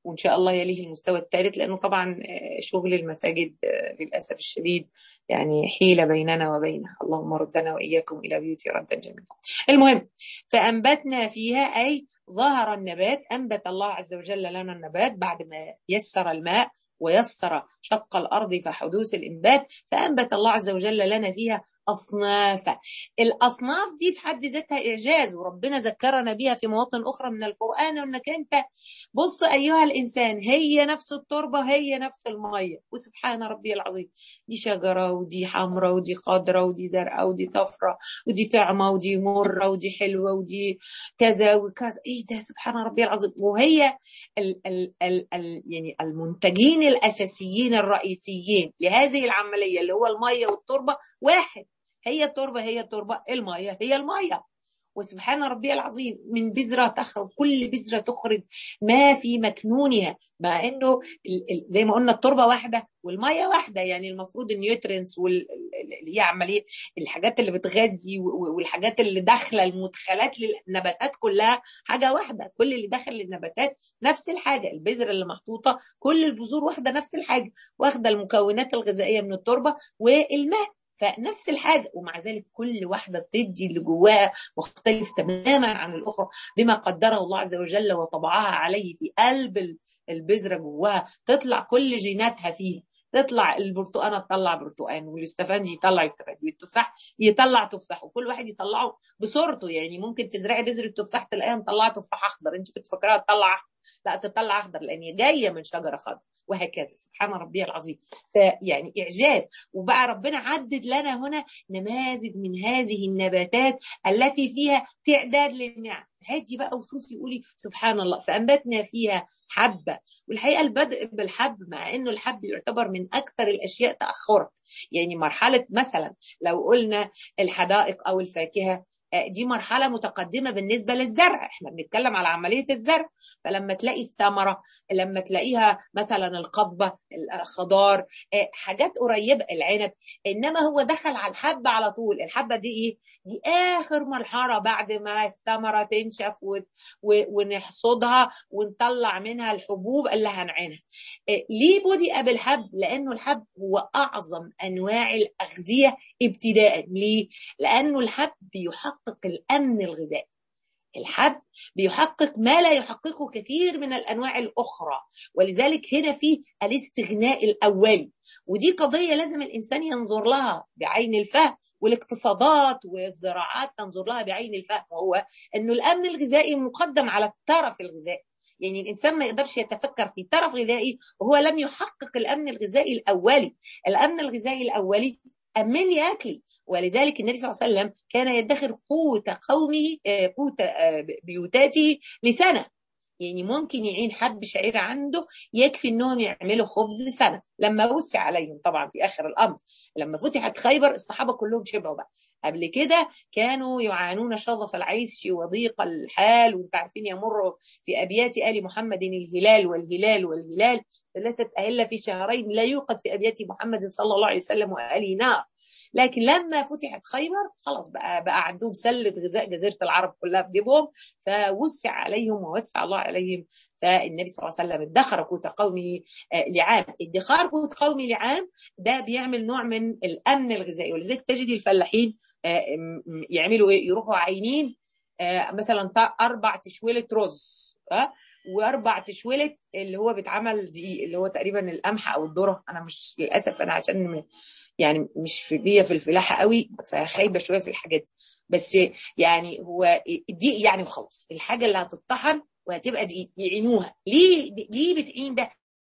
وان شاء الله يليه المستوى الثالث لانه طبعا شغل المساجد للاسف الشديد يعني حيله بيننا وبينه اللهم ردنا واياكم الى بيوت ردا جميلا. المهم فانبتنا فيها اي ظهر النبات انبت الله عز وجل لنا النبات بعد ما يسر الماء ويسر شق الارض فحدوث الانبات فانبت الله عز وجل لنا فيها أصنافا الأصناف دي في حد ذاتها إعجاز وربنا ذكرنا بيها في مواطن أخرى من القرآن أنك أنت بص أيها الإنسان هي نفس التربة هي نفس المية وسبحان ربي العظيم دي شجرة ودي حمراء ودي خضراء ودي زرقاء ودي صفراء ودي طعمة ودي مرة ودي حلوة ودي كذا وكذا إيه ده سبحان ربي العظيم وهي ال ال ال ال يعني المنتجين الأساسيين الرئيسيين لهذه العملية اللي هو المية والتربة واحد هي التربه هي التربه الميه هي الميه وسبحان ربي العظيم من بذرة تخرج كل بذرة تخرج ما في مكنونها مع انه زي ما قلنا التربة واحدة والمية واحدة يعني المفروض النيوترينس واللي هي عملية الحاجات اللي بتغذي والحاجات اللي داخلة المدخلات للنباتات كلها حاجة واحدة كل اللي داخل للنباتات نفس الحاجة البذرة اللي محطوطة كل البذور واخدة نفس الحاجة واخدة المكونات الغذائية من التربة والماء فنفس الحاجه ومع ذلك كل واحده بتدي اللي جواها مختلف تماما عن الاخرى بما قدره الله عز وجل وطبعها عليه في قلب البذره جواها تطلع كل جيناتها فيها تطلع البرتقانه تطلع برتقان والاستفندي يطلع استفندي والتفاح يطلع تفاح وكل واحد يطلعه بصورته يعني ممكن تزرعي بذره تفاح تلاقيها مطلعه تفاح اخضر انت كنت فاكراها تطلع لا تطلع اخضر لان هي جايه من شجره خضر وهكذا سبحان ربي العظيم فيعني اعجاز وبقى ربنا عدد لنا هنا نماذج من هذه النباتات التي فيها تعداد للنعم هاتي بقى وشوفي قولي سبحان الله فانبتنا فيها حبه والحقيقه البدء بالحب مع انه الحب يعتبر من اكثر الاشياء تاخرا يعني مرحله مثلا لو قلنا الحدائق او الفاكهه دي مرحلة متقدمة بالنسبة للزرع احنا بنتكلم على عملية الزرع فلما تلاقي الثمرة لما تلاقيها مثلا القضبة الخضار حاجات قريبة العنب انما هو دخل على الحبة على طول الحبة دي ايه دي اخر مرحلة بعد ما الثمرة تنشف ونحصدها ونطلع منها الحبوب اللي هنعينها ليه بدأ بالحب لانه الحب هو اعظم انواع الاغذية ابتداء ليه لانه الحب بيحقق الامن الغذائي الحب بيحقق ما لا يحققه كثير من الانواع الاخرى ولذلك هنا في الاستغناء الاولي ودي قضيه لازم الانسان ينظر لها بعين الفهم والاقتصادات والزراعات تنظر لها بعين الفهم وهو انه الامن الغذائي مقدم على الترف الغذائي يعني الانسان ما يقدرش يتفكر في ترف غذائي وهو لم يحقق الامن الغذائي الاولي الامن الغذائي الاولي امن لي اكلي ولذلك النبي صلى الله عليه وسلم كان يدخر قوت قومه قوت بيوتاته لسنه يعني ممكن يعين حب شعير عنده يكفي انهم يعملوا خبز سنه لما وسع عليهم طبعا في اخر الامر لما فتحت خيبر الصحابه كلهم شبعوا بقى قبل كده كانوا يعانون شظف العيش وضيق الحال وانت عارفين يمر في ابيات ال محمد الهلال والهلال والهلال ثلاثه اهله في شهرين لا يوقد في ابيات محمد صلى الله عليه وسلم واله نار لكن لما فتحت خيبر خلاص بقى بقى عندهم سله غذاء جزيره العرب كلها في جيبهم فوسع عليهم ووسع الله عليهم فالنبي صلى الله عليه وسلم ادخر قوت قومه لعام ادخار قوت قومه لعام ده بيعمل نوع من الامن الغذائي ولذلك تجد الفلاحين يعملوا ايه يروحوا عاينين مثلا اربع تشويله رز واربع تشويله اللي هو بيتعمل دي اللي هو تقريبا القمح او الذره انا مش للاسف انا عشان يعني مش في ليا في الفلاحه قوي فخايبه شويه في الحاجات دي بس يعني هو دي يعني وخلاص الحاجه اللي هتطحن وهتبقى دي يعينوها ليه ليه بتعين ده؟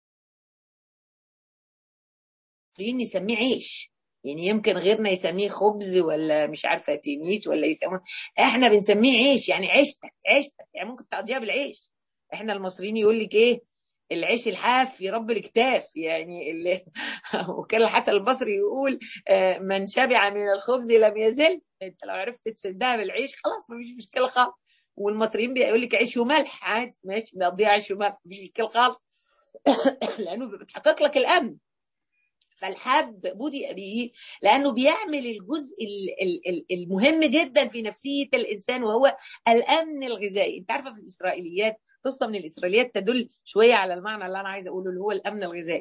نسميه عيش يعني يمكن غيرنا يسميه خبز ولا مش عارفه تيميس ولا يسموه احنا بنسميه عيش يعني عيشتك عيشتك يعني ممكن تقضيها بالعيش احنا المصريين يقول لك ايه العيش الحاف يرب الكتاف يعني اللي وكان الحسن البصري يقول من شبع من الخبز لم يزل انت لو عرفت تسدها بالعيش خلاص مفيش مشكله خالص والمصريين بيقول لك عيش وملح عادي ماشي نقضيها عيش وملح مفيش مشكله خالص لانه بتحقق لك الامن فالحب بدأ به لأنه بيعمل الجزء المهم جدا في نفسية الإنسان وهو الأمن الغذائي أنت عارفة في الإسرائيليات قصه من الاسرائيليات تدل شويه على المعنى اللي انا عايزه اقوله اللي هو الامن الغذائي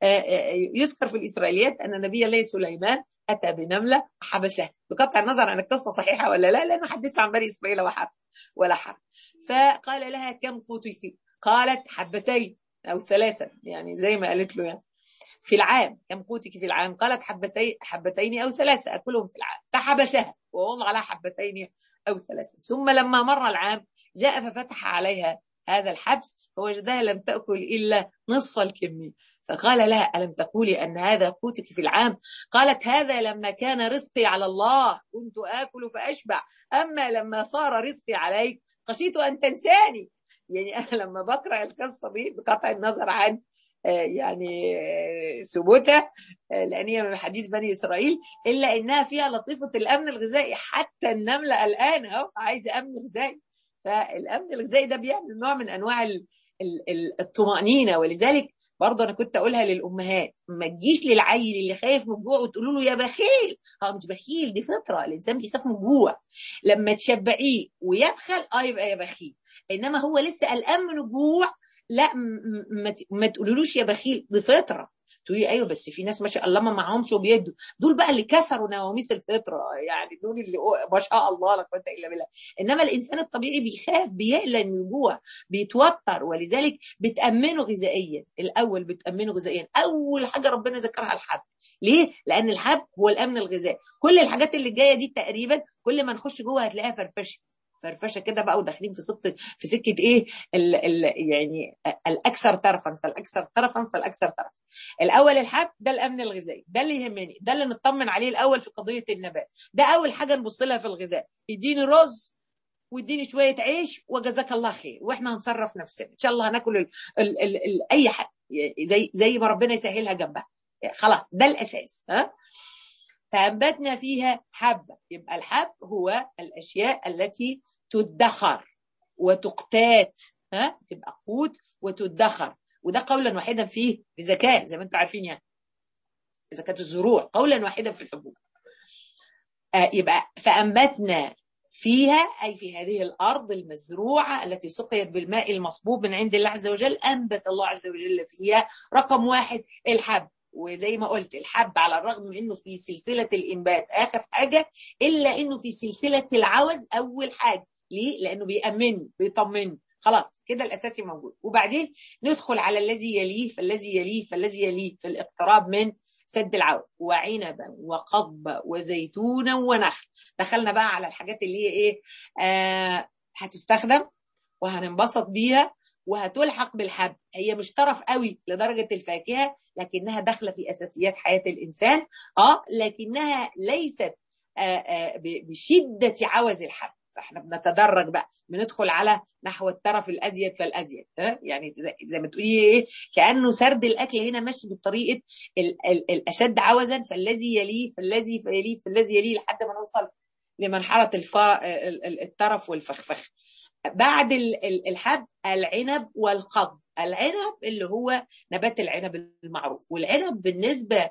يذكر في الاسرائيليات ان نبي الله سليمان اتى بنمله حبسها بقطع النظر عن القصه صحيحه ولا لا لانه حدث عن بني اسرائيل وحرب ولا حرب فقال لها كم قوتك قالت حبتين او ثلاثه يعني زي ما قالت له يعني في العام كم قوتك في العام قالت حبتين حبتين او ثلاثه اكلهم في العام فحبسها ووضع لها حبتين او ثلاثه ثم لما مر العام جاء ففتح عليها هذا الحبس فوجدها لم تاكل الا نصف الكميه فقال لها ألم تقولي أن هذا قوتك في العام قالت هذا لما كان رزقي على الله كنت آكل فأشبع أما لما صار رزقي عليك خشيت أن تنساني يعني أنا لما بقرأ القصة دي بقطع النظر عن يعني ثبوتها لان هي من حديث بني اسرائيل الا انها فيها لطيفه الامن الغذائي حتى النمله الان اهو عايزه امن غذائي فالامن الغذائي ده بيعمل نوع من انواع الطمانينه ولذلك برضه انا كنت اقولها للامهات ما تجيش للعيل اللي خايف من الجوع وتقولوا له يا بخيل اه مش بخيل دي فطره الانسان بيخاف من الجوع لما تشبعيه ويبخل اه يبقى يا بخيل انما هو لسه قلقان من الجوع لا ما تقولولوش يا بخيل دي فطره تقولي ايوه بس في ناس ما شاء الله ما معهمش وبيدوا دول بقى اللي كسروا نواميس الفطره يعني دول اللي ما شاء الله لا قوه الا بالله انما الانسان الطبيعي بيخاف بيقلق من الجوع بيتوتر ولذلك بتامنه غذائيا الاول بتامنه غذائيا اول حاجه ربنا ذكرها الحب ليه؟ لان الحب هو الامن الغذائي كل الحاجات اللي جايه دي تقريبا كل ما نخش جوه هتلاقيها فرفشه فرفشه كده بقى وداخلين في سكه في سكه ايه ال ال يعني الاكثر ترفا فالاكثر ترفا فالاكثر ترفا الاول الحب ده الامن الغذائي ده اللي يهمني ده اللي نطمن عليه الاول في قضيه النبات ده اول حاجه نبص لها في الغذاء يديني رز واديني شويه عيش وجزاك الله خير واحنا هنصرف نفسنا ان شاء الله هناكل ال ال ال ال اي حاجه زي زي ما ربنا يسهلها جنبها خلاص ده الاساس ها فأنبتنا فيها حبة يبقى الحب هو الأشياء التي تدخر وتقتات ها تبقى قوت وتدخر وده قولا واحدا فيه بزكاة زي ما انتم عارفين يعني زكاة الزروع قولا واحدا في الحبوب آه يبقى فأنبتنا فيها أي في هذه الأرض المزروعة التي سقيت بالماء المصبوب من عند الله عز وجل أنبت الله عز وجل فيها رقم واحد الحب وزي ما قلت الحب على الرغم من انه في سلسله الانبات اخر حاجه الا انه في سلسله العوز اول حاجه ليه؟ لانه بيأمني بيطمني خلاص كده الاساسي موجود وبعدين ندخل على الذي يليه فالذي يليه فالذي يليه في الاقتراب من سد العوز وعنبا وقضبا وزيتونا ونخل دخلنا بقى على الحاجات اللي هي ايه آه هتستخدم وهننبسط بيها وهتلحق بالحب هي مش طرف قوي لدرجة الفاكهة لكنها داخلة في أساسيات حياة الإنسان آه لكنها ليست آه آه بشدة عوز الحب فاحنا بنتدرج بقى بندخل على نحو الطرف الازيد فالازيد ها يعني زي ما تقولي ايه كانه سرد الاكل هنا ماشي بطريقه ال ال الاشد عوزا فالذي يليه فالذي فيليه فالذي يليه لحد ما نوصل لمنحره الطرف والفخفخ بعد الحب العنب والقضب العنب اللي هو نبات العنب المعروف والعنب بالنسبه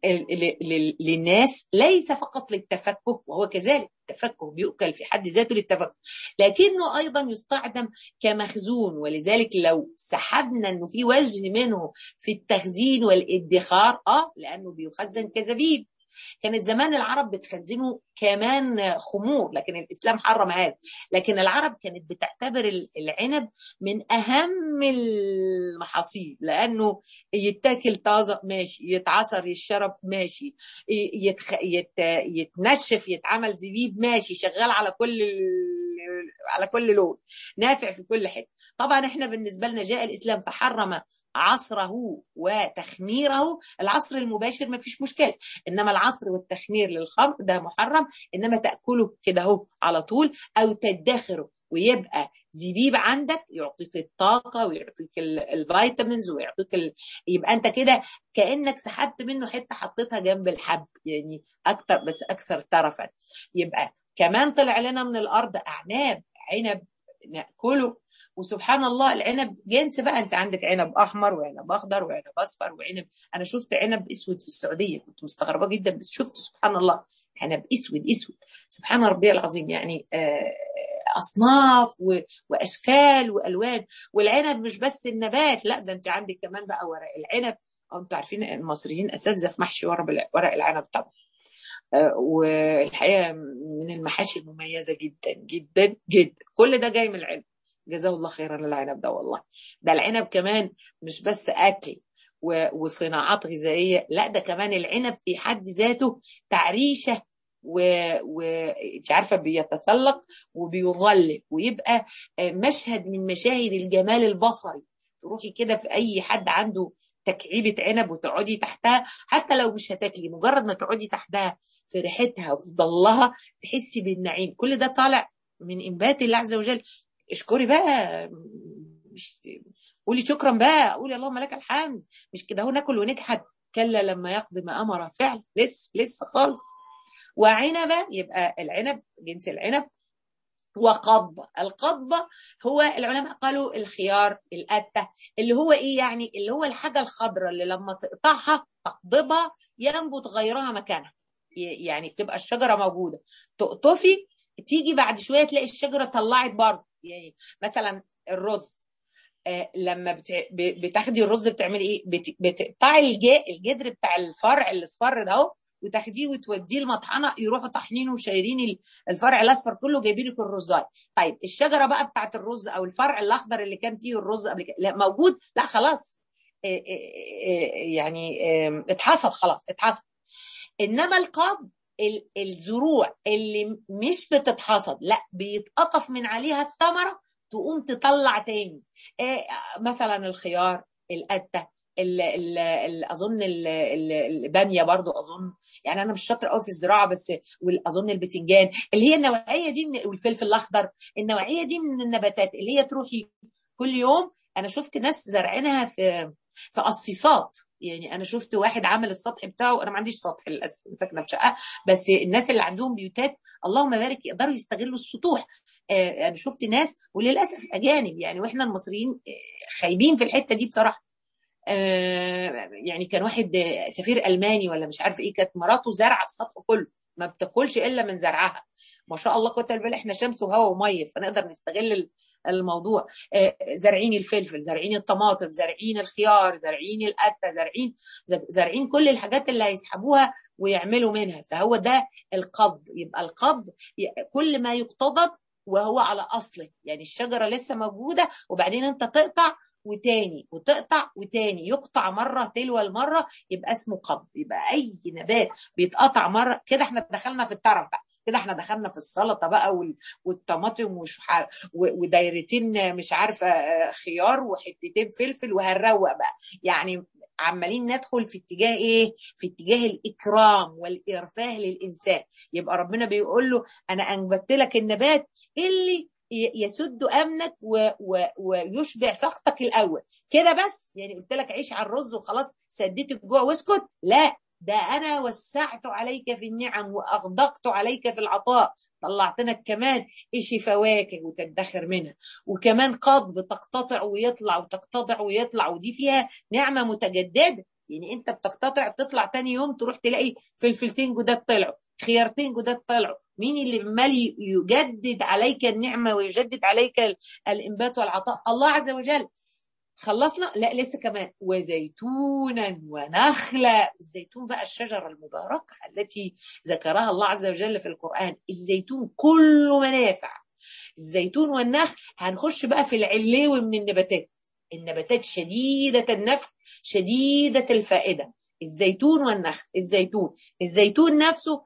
للناس ليس فقط للتفكه وهو كذلك التفكه بيؤكل في حد ذاته للتفكه لكنه ايضا يستخدم كمخزون ولذلك لو سحبنا انه في وزن منه في التخزين والادخار اه لانه بيخزن كزبيب كانت زمان العرب بتخزنه كمان خمور لكن الاسلام حرم هذا لكن العرب كانت بتعتبر العنب من اهم المحاصيل لانه يتاكل طازه ماشي يتعصر يتشرب ماشي يتخ... يت... يتنشف يتعمل زبيب ماشي شغال على كل على كل لون نافع في كل حته طبعا احنا بالنسبه لنا جاء الاسلام فحرم عصره وتخميره العصر المباشر ما فيش مشكله انما العصر والتخمير للخمر ده محرم انما تاكله كده اهو على طول او تدخره ويبقى زبيب عندك يعطيك الطاقة ويعطيك الفيتامينز ويعطيك ال... يبقى انت كده كأنك سحبت منه حتة حطيتها جنب الحب يعني أكتر بس أكثر ترفا يبقى كمان طلع لنا من الأرض أعناب عنب ناكله وسبحان الله العنب جنس بقى انت عندك عنب احمر وعنب اخضر وعنب اصفر وعنب انا شفت عنب اسود في السعوديه كنت مستغربه جدا بس شفت سبحان الله عنب اسود اسود سبحان ربي العظيم يعني آه اصناف واشكال والوان والعنب مش بس النبات لا ده انت عندك كمان بقى ورق العنب او انتوا عارفين المصريين اساتذه في محشي ورق العنب طبعا والحقيقه من المحاشي المميزه جدا جدا جدا كل ده جاي من العنب جزاه الله خيرا العنب ده والله ده العنب كمان مش بس اكل وصناعات غذائيه لا ده كمان العنب في حد ذاته تعريشه وانت عارفه بيتسلق وبيظلل ويبقى مشهد من مشاهد الجمال البصري تروحي كده في اي حد عنده تكعيبه عنب وتقعدي تحتها حتى لو مش هتاكلي مجرد ما تقعدي تحتها في ريحتها وفي ظلها تحسي بالنعيم كل ده طالع من انبات الله عز وجل اشكري بقى مش قولي شكرا بقى قولي اللهم لك الحمد مش كده هو ناكل ونجحد كلا لما يقضي ما امر فعل لسه لسه خالص وعنبه يبقى العنب جنس العنب وقضبة القضبة هو العلماء قالوا الخيار القتة اللي هو ايه يعني اللي هو الحاجة الخضراء اللي لما تقطعها تقضبها ينبت غيرها مكانها يعني بتبقى الشجرة موجودة تقطفي تيجي بعد شوية تلاقي الشجرة طلعت برضه يعني مثلا الرز آه لما بتاخدي الرز بتعملي ايه بتقطعي الجدر بتاع الفرع الاصفر ده اهو وتاخديه وتوديه المطحنه يروحوا طحنينه وشايرين الفرع الاصفر كله جايبين لك الرزاي طيب الشجره بقى بتاعت الرز او الفرع الاخضر اللي كان فيه الرز قبل كده لا موجود لا خلاص يعني اتحصد خلاص اتحصد انما القض الزروع اللي مش بتتحصد لا بيتقطف من عليها الثمره تقوم تطلع تاني مثلا الخيار القته ال ال ال اظن الباميه برضو اظن يعني انا مش شاطره قوي في الزراعه بس واظن البتنجان اللي هي النوعيه دي والفلفل الاخضر النوعيه دي من النباتات اللي هي تروحي كل يوم انا شفت ناس زارعينها في في قصيصات يعني انا شفت واحد عامل السطح بتاعه انا ما عنديش سطح للاسف ساكنه في شقه بس الناس اللي عندهم بيوتات اللهم بارك يقدروا يستغلوا السطوح انا شفت ناس وللاسف اجانب يعني واحنا المصريين خايبين في الحته دي بصراحه يعني كان واحد سفير الماني ولا مش عارف ايه كانت مراته زارعه السطح كله ما بتاكلش الا من زرعها ما شاء الله قوه الا بالله احنا شمس وهواء وميه فنقدر نستغل الموضوع زارعين الفلفل زارعين الطماطم زارعين الخيار زارعين القته زارعين زارعين كل الحاجات اللي هيسحبوها ويعملوا منها فهو ده القض يبقى القض كل ما يقتضب وهو على اصله يعني الشجره لسه موجوده وبعدين انت تقطع وتاني وتقطع وتاني يقطع مره تلو المره يبقى اسمه قبض يبقى اي نبات بيتقطع مره كده احنا دخلنا في الترف بقى كده احنا دخلنا في السلطه بقى والطماطم ودايرتين مش عارفه خيار وحتتين فلفل وهنروق بقى يعني عمالين ندخل في اتجاه ايه في اتجاه الاكرام والارفاه للانسان يبقى ربنا بيقول له انا انبت لك النبات اللي يسد امنك و... و... ويشبع فقدك الاول كده بس يعني قلت لك عيش على الرز وخلاص سديت الجوع واسكت لا ده انا وسعت عليك في النعم واغدقت عليك في العطاء طلعتنا كمان ايش فواكه وتدخر منها وكمان قضب تقتطع ويطلع وتقتطع ويطلع ودي فيها نعمه متجدده يعني انت بتقتطع تطلع تاني يوم تروح تلاقي فلفلتين جداد طلعوا خيارتين جداد طلعوا مين اللي عمال يجدد عليك النعمه ويجدد عليك الانبات والعطاء الله عز وجل خلصنا لا لسه كمان وزيتونا ونخلا الزيتون بقى الشجرة المباركة التي ذكرها الله عز وجل في القرآن الزيتون كله منافع الزيتون والنخل هنخش بقى في العليوي من النباتات النباتات شديدة النفع شديدة الفائدة الزيتون والنخل الزيتون الزيتون نفسه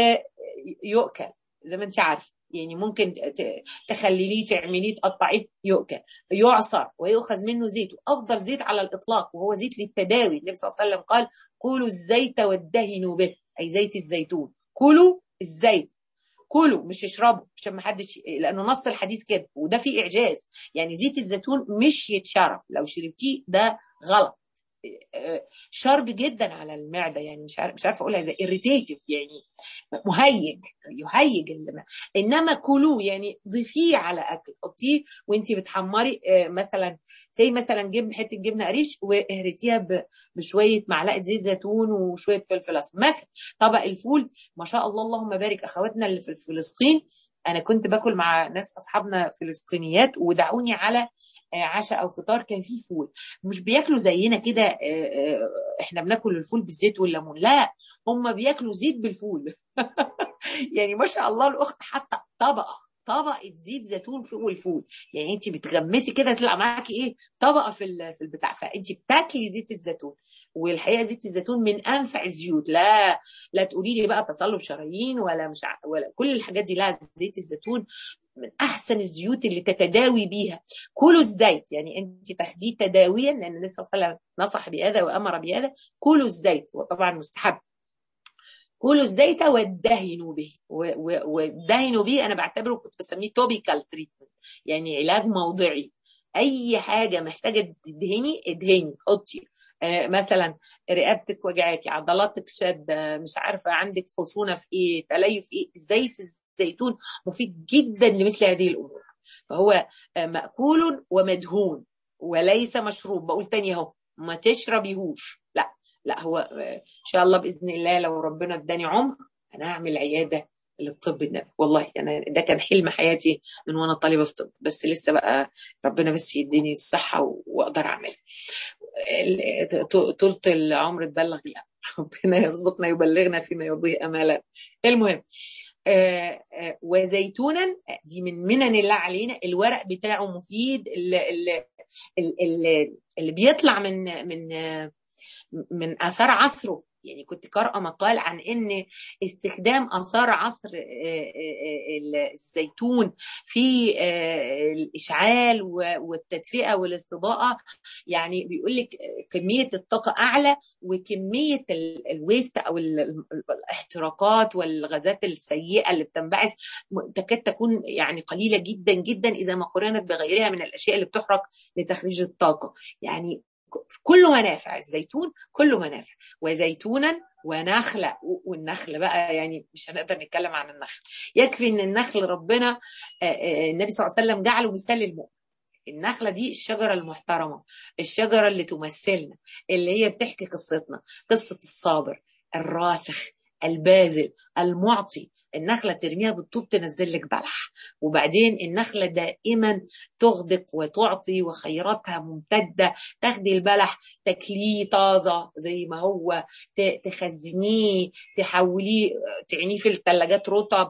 يؤكل زي ما انت عارفه يعني ممكن تخلليه تعمليه تقطعيه يؤكل يعصر ويؤخذ منه زيت افضل زيت على الاطلاق وهو زيت للتداوي النبي صلى الله عليه وسلم قال كلوا الزيت وادهنوا به اي زيت الزيتون كلوا الزيت كلوا مش اشربوا عشان ما حدش لانه نص الحديث كده وده فيه اعجاز يعني زيت الزيتون مش يتشرب لو شربتيه ده غلط شارب جدا على المعده يعني مش عارف مش عارفه اقولها ازاي irritative يعني مهيج يهيج اللي انما كلوه يعني ضيفيه على اكل حطيه وانت بتحمري مثلا زي مثلا جبن حته جبنه قريش واهرسيها بشويه معلقه زيت زيتون وشويه فلفل اسمر مثلا طبق الفول ما شاء الله اللهم بارك اخواتنا اللي في فلسطين انا كنت باكل مع ناس اصحابنا فلسطينيات ودعوني على عشاء او فطار كان فيه فول مش بياكلوا زينا كده احنا بناكل الفول بالزيت والليمون لا هم بياكلوا زيت بالفول يعني ما شاء الله الاخت حاطه طبقه طبقه زيت زيتون فوق الفول يعني انت بتغمسي كده يطلع معاكي ايه طبقه في في البتاع فانت بتاكلي زيت الزيتون والحقيقه زيت الزيتون من انفع الزيوت لا لا تقولي لي بقى تصلب شرايين ولا مش ع... ولا كل الحاجات دي لا زيت الزيتون من احسن الزيوت اللي تتداوي بيها كلوا الزيت يعني انت تاخديه تداويا لان النبي صلى الله عليه وسلم نصح بهذا وامر بهذا كلوا الزيت وطبعا مستحب كلوا الزيت وادهنوا به وادهنوا به انا بعتبره كنت بسميه توبيكال تريتمنت يعني علاج موضعي اي حاجه محتاجه تدهني ادهني حطي آه مثلا رقبتك وجعاكي عضلاتك شاده مش عارفه عندك خشونه في ايه تليف في ايه زيت الزيتون مفيد جدا لمثل هذه الامور فهو ماكول ومدهون وليس مشروب بقول تاني اهو ما تشربيهوش لا لا هو ان شاء الله باذن الله لو ربنا اداني عمر انا هعمل عياده للطب النبوي والله انا ده كان حلم حياتي من وانا طالبه في طب بس لسه بقى ربنا بس يديني الصحه واقدر اعمل طولة العمر تبلغ لا ربنا يرزقنا يبلغنا فيما يرضيه امالا المهم آآ آآ وزيتونا دي من منن الله علينا الورق بتاعه مفيد اللي, اللي, اللي بيطلع من من من اثار عصره يعني كنت قارئه مقال عن ان استخدام اثار عصر الزيتون في الاشعال والتدفئه والاستضاءه يعني بيقول لك كميه الطاقه اعلى وكميه الويست او الاحتراقات والغازات السيئه اللي بتنبعث تكاد تكون يعني قليله جدا جدا اذا ما قارنت بغيرها من الاشياء اللي بتحرق لتخريج الطاقه يعني كله منافع الزيتون كله منافع وزيتونا ونخلة والنخل بقى يعني مش هنقدر نتكلم عن النخل يكفي ان النخل ربنا النبي صلى الله عليه وسلم جعله مثال للمؤمن النخلة دي الشجرة المحترمة الشجرة اللي تمثلنا اللي هي بتحكي قصتنا قصة الصابر الراسخ الباذل المعطي النخله ترميها بالطوب تنزل لك بلح وبعدين النخله دائما تغدق وتعطي وخيراتها ممتده تاخدي البلح تاكليه طازه زي ما هو تخزنيه تحوليه تعنيه في الثلاجات رطب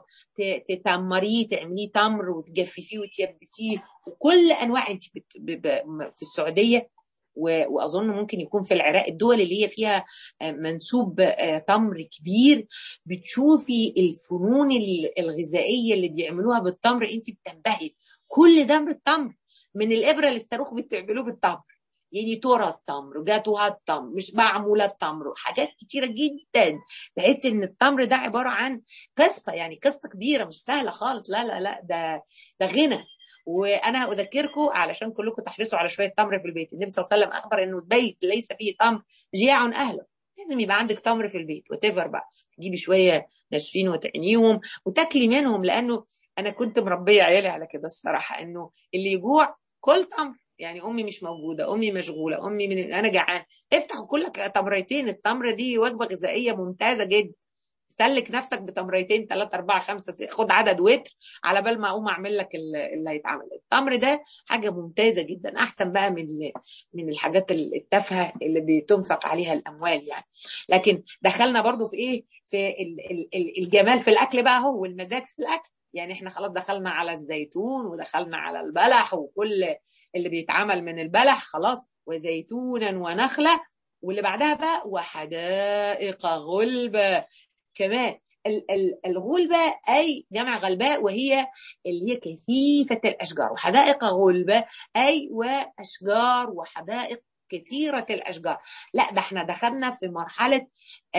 تتمريه تعمليه تمر وتجففيه وتيبسيه وكل انواع انت في السعوديه واظن ممكن يكون في العراق الدول اللي هي فيها منسوب تمر كبير بتشوفي الفنون الغذائيه اللي بيعملوها بالتمر انت بتنبهري كل ده من التمر من الابره للصاروخ بتعملوه بالتمر يعني تورة التمر جاتوها التمر مش معمولة التمر حاجات كتيرة جدا تحس ان التمر ده عبارة عن قصة يعني قصة كبيرة مش سهلة خالص لا لا لا ده ده غنى وانا اذكركم علشان كلكم تحرصوا على شويه تمر في البيت النبي صلى الله عليه وسلم اخبر انه البيت ليس فيه تمر جياع اهله لازم يبقى عندك تمر في البيت وتفر بقى تجيبي شويه ناشفين وتعنيهم وتاكلي منهم لانه انا كنت مربيه عيالي على كده الصراحه انه اللي يجوع كل تمر يعني امي مش موجوده امي مشغوله امي من انا جعان افتحوا كلك تمرتين التمر دي وجبه غذائيه ممتازه جدا سلك نفسك بتمرتين ثلاثة أربعة خمسة خد عدد وتر على بال ما أقوم أعمل لك اللي هيتعمل التمر ده حاجة ممتازة جدا أحسن بقى من من الحاجات التافهة اللي بتنفق عليها الأموال يعني لكن دخلنا برضو في إيه في الجمال في الأكل بقى هو والمزاج في الأكل يعني احنا خلاص دخلنا على الزيتون ودخلنا على البلح وكل اللي بيتعمل من البلح خلاص وزيتونا ونخلة واللي بعدها بقى وحدائق غلبة كمان الغلبة أي جمع غلباء وهي اللي هي كثيفة الأشجار وحدائق غلبة أي وأشجار وحدائق كثيرة الأشجار لا ده احنا دخلنا في مرحلة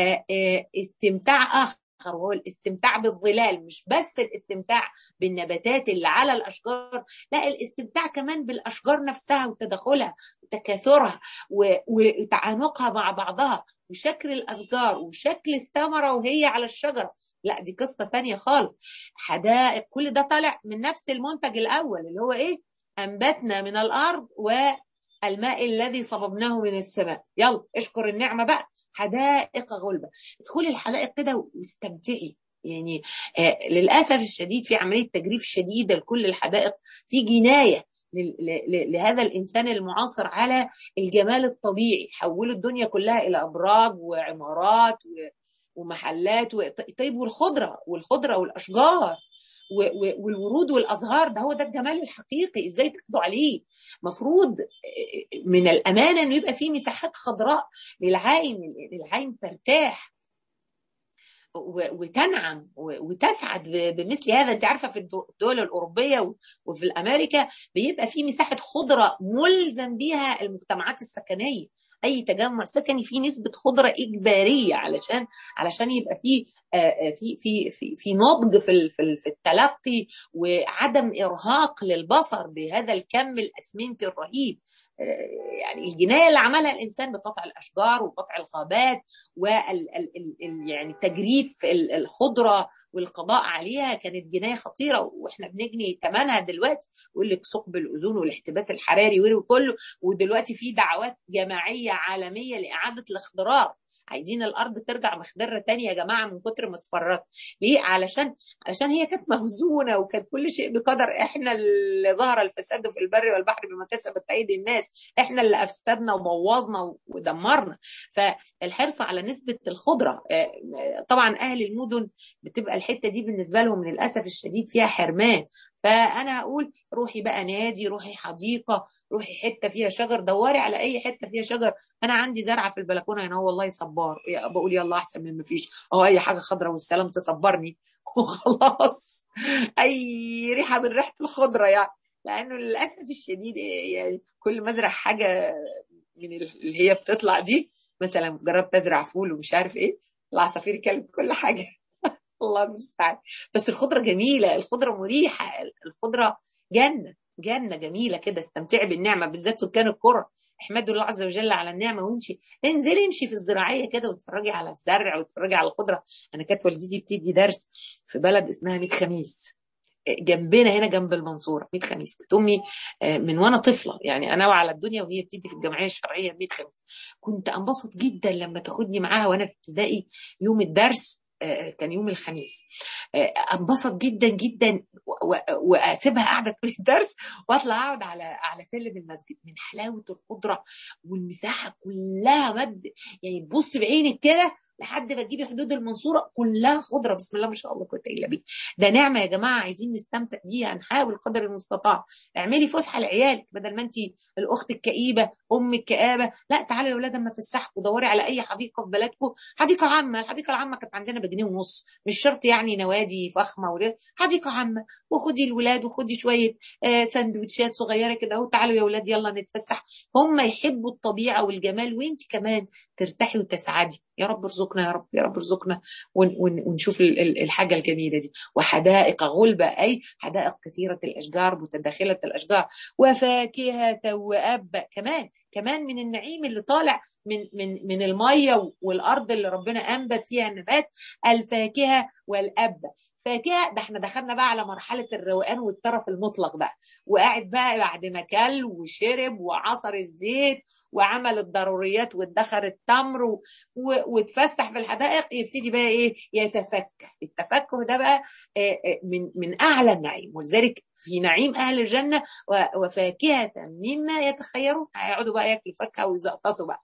استمتاع آخر وهو الاستمتاع بالظلال مش بس الاستمتاع بالنباتات اللي على الاشجار لا الاستمتاع كمان بالاشجار نفسها وتداخلها وتكاثرها وتعانقها مع بعضها وشكل الاشجار وشكل الثمره وهي على الشجره لا دي قصه تانية خالص حدائق كل ده طالع من نفس المنتج الاول اللي هو ايه انبتنا من الارض والماء الذي صببناه من السماء يلا اشكر النعمه بقى حدائق غلبة ادخلي الحدائق كده واستمتعي يعني آه للاسف الشديد في عمليه تجريف شديده لكل الحدائق في جنايه لهذا الانسان المعاصر على الجمال الطبيعي حولوا الدنيا كلها الى ابراج وعمارات ومحلات و... طيب والخضره والخضره والاشجار والورود والازهار ده هو ده الجمال الحقيقي ازاي تاخدوا عليه مفروض من الامانه انه يبقى فيه مساحات خضراء للعين للعين ترتاح وتنعم وتسعد بمثل هذا انت عارفه في الدول الاوروبيه وفي الامريكا بيبقى في مساحه خضره ملزم بيها المجتمعات السكنيه اي تجمع سكني فيه نسبه خضره اجباريه علشان علشان يبقى فيه في في في في نضج في في التلقي وعدم ارهاق للبصر بهذا الكم الاسمنتي الرهيب يعني الجنايه اللي عملها الانسان بقطع الاشجار وقطع الغابات وال يعني تجريف الخضره والقضاء عليها كانت جنايه خطيره واحنا بنجني ثمنها دلوقتي يقول لك ثقب الاوزون والاحتباس الحراري وكله ودلوقتي في دعوات جماعيه عالميه لاعاده الاخضرار عايزين الارض ترجع مخضره تاني يا جماعه من كتر ما اصفرت ليه علشان علشان هي كانت مهزونه وكان كل شيء بقدر احنا اللي ظهر الفساد في البر والبحر بما كسبت ايدي الناس احنا اللي افسدنا وبوظنا ودمرنا فالحرص على نسبه الخضره طبعا اهل المدن بتبقى الحته دي بالنسبه لهم للاسف الشديد فيها حرمان فانا هقول روحي بقى نادي روحي حديقه روحي حته فيها شجر دوري على اي حته فيها شجر انا عندي زرعه في البلكونه هنا والله صبار بقول يلا احسن من ما فيش او اي حاجه خضراء والسلام تصبرني وخلاص اي ريحه من ريحه الخضره يعني لانه للاسف الشديد يعني كل ما ازرع حاجه من اللي هي بتطلع دي مثلا جربت ازرع فول ومش عارف ايه العصافير كلت كل حاجه الله المستعان بس الخضره جميله الخضره مريحه الخضره جنه جنه جميله كده استمتعي بالنعمه بالذات سكان القرى احمدوا الله عز وجل على النعمه وامشي انزلي امشي في الزراعيه كده واتفرجي على الزرع واتفرجي على الخضره انا كانت والدتي بتدي درس في بلد اسمها ميت خميس جنبنا هنا جنب المنصوره ميت خميس كانت امي من وانا طفله يعني انا على الدنيا وهي بتدي في الجمعيه الشرعيه ميت خميس كنت انبسط جدا لما تاخدني معاها وانا في ابتدائي يوم الدرس كان يوم الخميس انبسط جدا جدا واسيبها قاعده طول الدرس واطلع اقعد على على سلم المسجد من حلاوه الخضره والمساحه كلها مد يعني تبص بعينك كده لحد ما تجيبي حدود المنصوره كلها خضره بسم الله ما شاء الله قوه الا بالله ده نعمه يا جماعه عايزين نستمتع بيها نحاول قدر المستطاع اعملي فسحه لعيالك بدل ما انت الاخت الكئيبه ام الكآبه لا تعالوا يا اولاد اما تفسحوا ودوري على اي حديقه في بلدكم حديقه عامه الحديقه العامه كانت عندنا بجنيه ونص مش شرط يعني نوادي فخمه وليه حديقه عامه وخدي الولاد وخدي شويه آه سندوتشات صغيره كده اهو تعالوا يا اولاد يلا نتفسح هم يحبوا الطبيعه والجمال وانت كمان ترتاحي وتسعدي يا رب ارزقنا يا رب يا رب ارزقنا ونشوف الحاجه الجميله دي وحدائق غلبه اي حدائق كثيره الاشجار متداخله الاشجار وفاكهه وابا كمان كمان من النعيم اللي طالع من من من الميه والارض اللي ربنا انبت فيها النبات الفاكهه والابا فاكهه ده احنا دخلنا بقى على مرحله الروقان والترف المطلق بقى وقاعد بقى بعد ما كل وشرب وعصر الزيت وعمل الضروريات وادخر التمر و... و... واتفسح في الحدائق يبتدي بقى ايه يتفكه التفكه ده بقى من من اعلى النعيم ولذلك في نعيم اهل الجنه و... وفاكهه مما يتخيرون هيقعدوا بقى ياكلوا فاكهه ويزقططوا بقى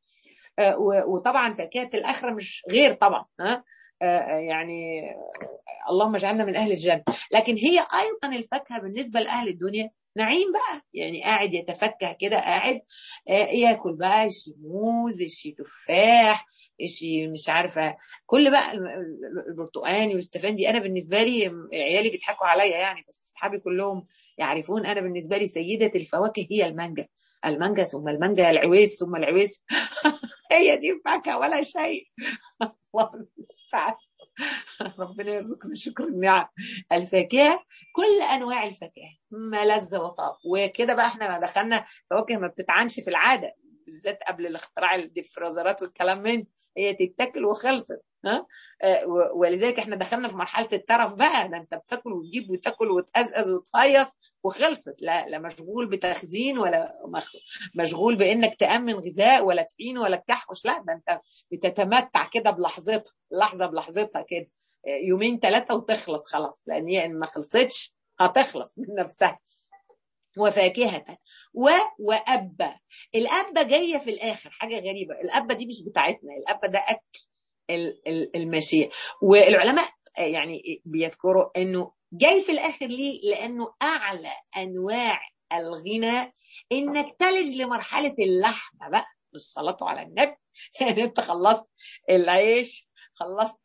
وطبعا فاكهه الاخره مش غير طبعا ها يعني اللهم اجعلنا من اهل الجنه لكن هي ايضا الفاكهه بالنسبه لاهل الدنيا نعيم بقى يعني قاعد يتفكه كده قاعد ياكل بقى شي موز شي تفاح شي مش عارفه كل بقى البرتقاني والاستفندي انا بالنسبه لي عيالي بيضحكوا عليا يعني بس اصحابي كلهم يعرفون انا بالنسبه لي سيده الفواكه هي المانجا المانجا ثم المانجا العويس ثم العويس هي دي فاكهه ولا شيء الله المستعان ربنا يرزقنا شكر النعم الفاكهه كل انواع الفاكهه ملذ وطاب وكده بقى احنا دخلنا فواكه ما بتتعنش في العاده بالذات قبل الاختراع الديفرازرات والكلام من هي تتاكل وخلصت ها آه ولذلك احنا دخلنا في مرحله الترف بقى ده انت بتاكل وتجيب وتاكل وتقزقز وتهيص وخلصت لا لا مشغول بتخزين ولا مشغول بانك تامن غذاء ولا تعين ولا تكحوش لا ده انت بتتمتع كده بلحظتها لحظه بلحظتها كده يومين ثلاثه وتخلص خلاص لان هي ان ما خلصتش هتخلص من نفسها وفاكهة و وأبا الأبا جاية في الآخر حاجة غريبة الأبا دي مش بتاعتنا الأبا ده أكل المشيئة والعلماء يعني بيذكروا أنه جاي في الآخر ليه؟ لأنه أعلى أنواع الغنى إنك تلج لمرحلة اللحمة بقى بالصلاة على النبي يعني أنت خلصت العيش خلصت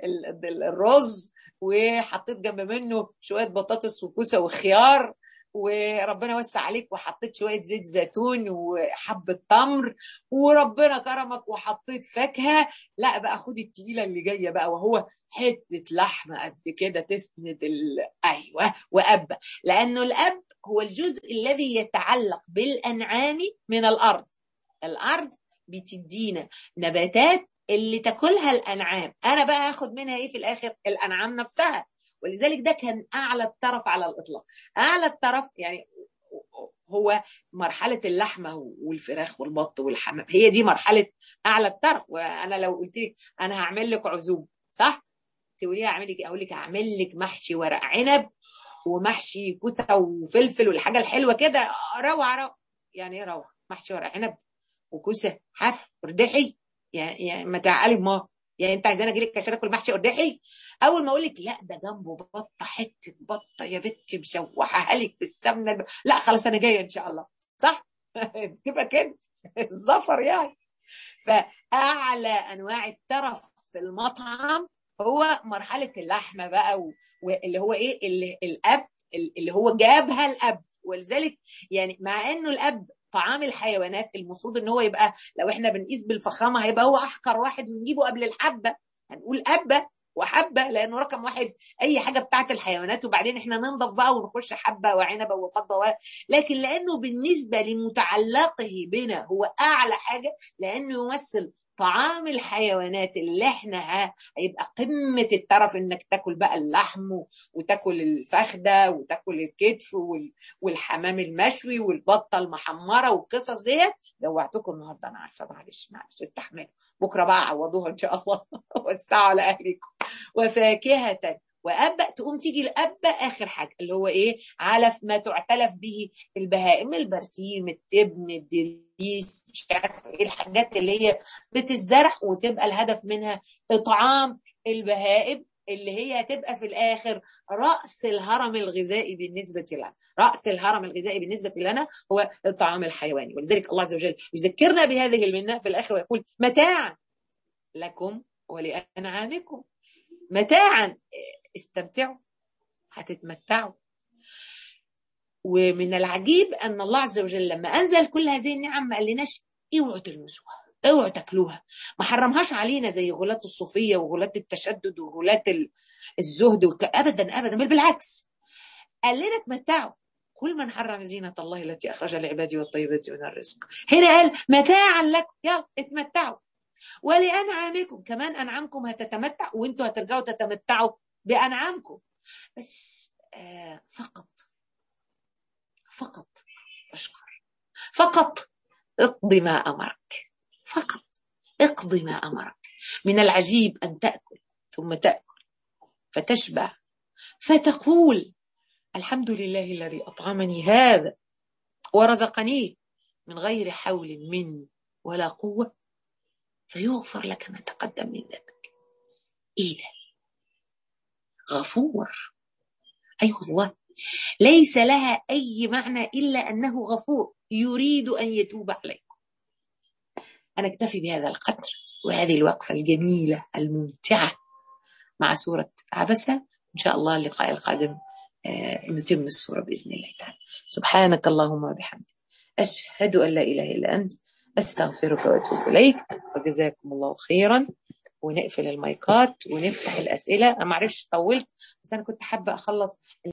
الرز وحطيت جنب منه شوية بطاطس وكوسة وخيار وربنا وسع عليك وحطيت شويه زيت زيتون وحبه تمر وربنا كرمك وحطيت فاكهه لا بقى خد التقيله اللي جايه بقى وهو حته لحمه قد كده تسند ال... ايوه واب لانه الاب هو الجزء الذي يتعلق بالانعام من الارض الارض بتدينا نباتات اللي تاكلها الانعام انا بقى هاخد منها ايه في الاخر الانعام نفسها ولذلك ده كان اعلى الترف على الاطلاق اعلى الترف يعني هو مرحله اللحمه والفراخ والبط والحمام هي دي مرحله اعلى الترف وانا لو قلت لك انا هعمل لك عزوم صح تقولي اعمل لك اقول لك اعمل لك محشي ورق عنب ومحشي كوسه وفلفل والحاجه الحلوه كده روعه روعه يعني ايه روعه محشي ورق عنب وكوسه حف وردحي يعني, يعني ما تعقلي بما يعني انت عايزاني اجي لك عشان اكل محشي قرداحي اول ما اقول لك لا ده جنبه بطه حته بطه يا بنت مشوحها لك بالسمنه الب... لا خلاص انا جايه ان شاء الله صح تبقى كده الظفر يعني فاعلى انواع الترف في المطعم هو مرحله اللحمه بقى و... واللي هو ايه اللي الاب اللي هو جابها الاب ولذلك يعني مع انه الاب طعام الحيوانات المفروض ان هو يبقى لو احنا بنقيس بالفخامه هيبقى هو احقر واحد ونجيبه قبل الحبه هنقول ابه وحبه لانه رقم واحد اي حاجه بتاعت الحيوانات وبعدين احنا ننضف بقى ونخش حبه وعنبه وفضه و... لكن لانه بالنسبه لمتعلقه بنا هو اعلى حاجه لانه يمثل طعام الحيوانات اللي احنا ها هيبقى قمه الترف انك تاكل بقى اللحم وتاكل الفخده وتاكل الكتف والحمام المشوي والبطه المحمره والقصص ديت جوعتكم النهارده انا عارفه معلش معلش استحملوا بكره بقى عوضوها ان شاء الله وسعوا على اهلكم وفاكهه وأبا تقوم تيجي الأبا آخر حاجة اللي هو إيه علف ما تعتلف به البهائم البرسيم التبن الدريس مش عارف إيه الحاجات اللي هي بتزرع وتبقى الهدف منها إطعام البهائم اللي هي هتبقى في الآخر رأس الهرم الغذائي بالنسبة لنا رأس الهرم الغذائي بالنسبة لنا هو الطعام الحيواني ولذلك الله عز وجل يذكرنا بهذه المنة في الآخر ويقول متاعا لكم ولأنعامكم متاعا استمتعوا هتتمتعوا ومن العجيب ان الله عز وجل لما انزل كل هذه النعم ما قالناش اوعوا تلمسوها اوعوا تاكلوها ما حرمهاش علينا زي غلاة الصوفيه وغلاة التشدد وغلاة الزهد وك... ابدا ابدا بل بالعكس قال لنا اتمتعوا كل من حرم زينة الله التي أخرج لعباده والطيبات من الرزق هنا قال متاعا لكم يلا اتمتعوا ولأنعامكم كمان أنعامكم هتتمتع وانتوا هترجعوا تتمتعوا بأنعامكم بس آه فقط فقط اشكر فقط اقضي ما أمرك فقط اقضي ما أمرك من العجيب أن تأكل ثم تأكل فتشبع فتقول الحمد لله الذي أطعمني هذا ورزقنيه من غير حول مني ولا قوة فيغفر لك ما تقدم من ذنبك ايه ده غفور اي أيوة والله ليس لها اي معنى الا انه غفور يريد ان يتوب عليكم انا اكتفي بهذا القدر وهذه الوقفه الجميله الممتعه مع سوره عبسه ان شاء الله اللقاء القادم آه نتم السوره باذن الله تعالى سبحانك اللهم وبحمدك اشهد ان لا اله الا انت استغفرك واتوب اليك وجزاكم الله خيرا ونقفل المايكات ونفتح الاسئله انا معرفش طولت بس انا كنت حابه اخلص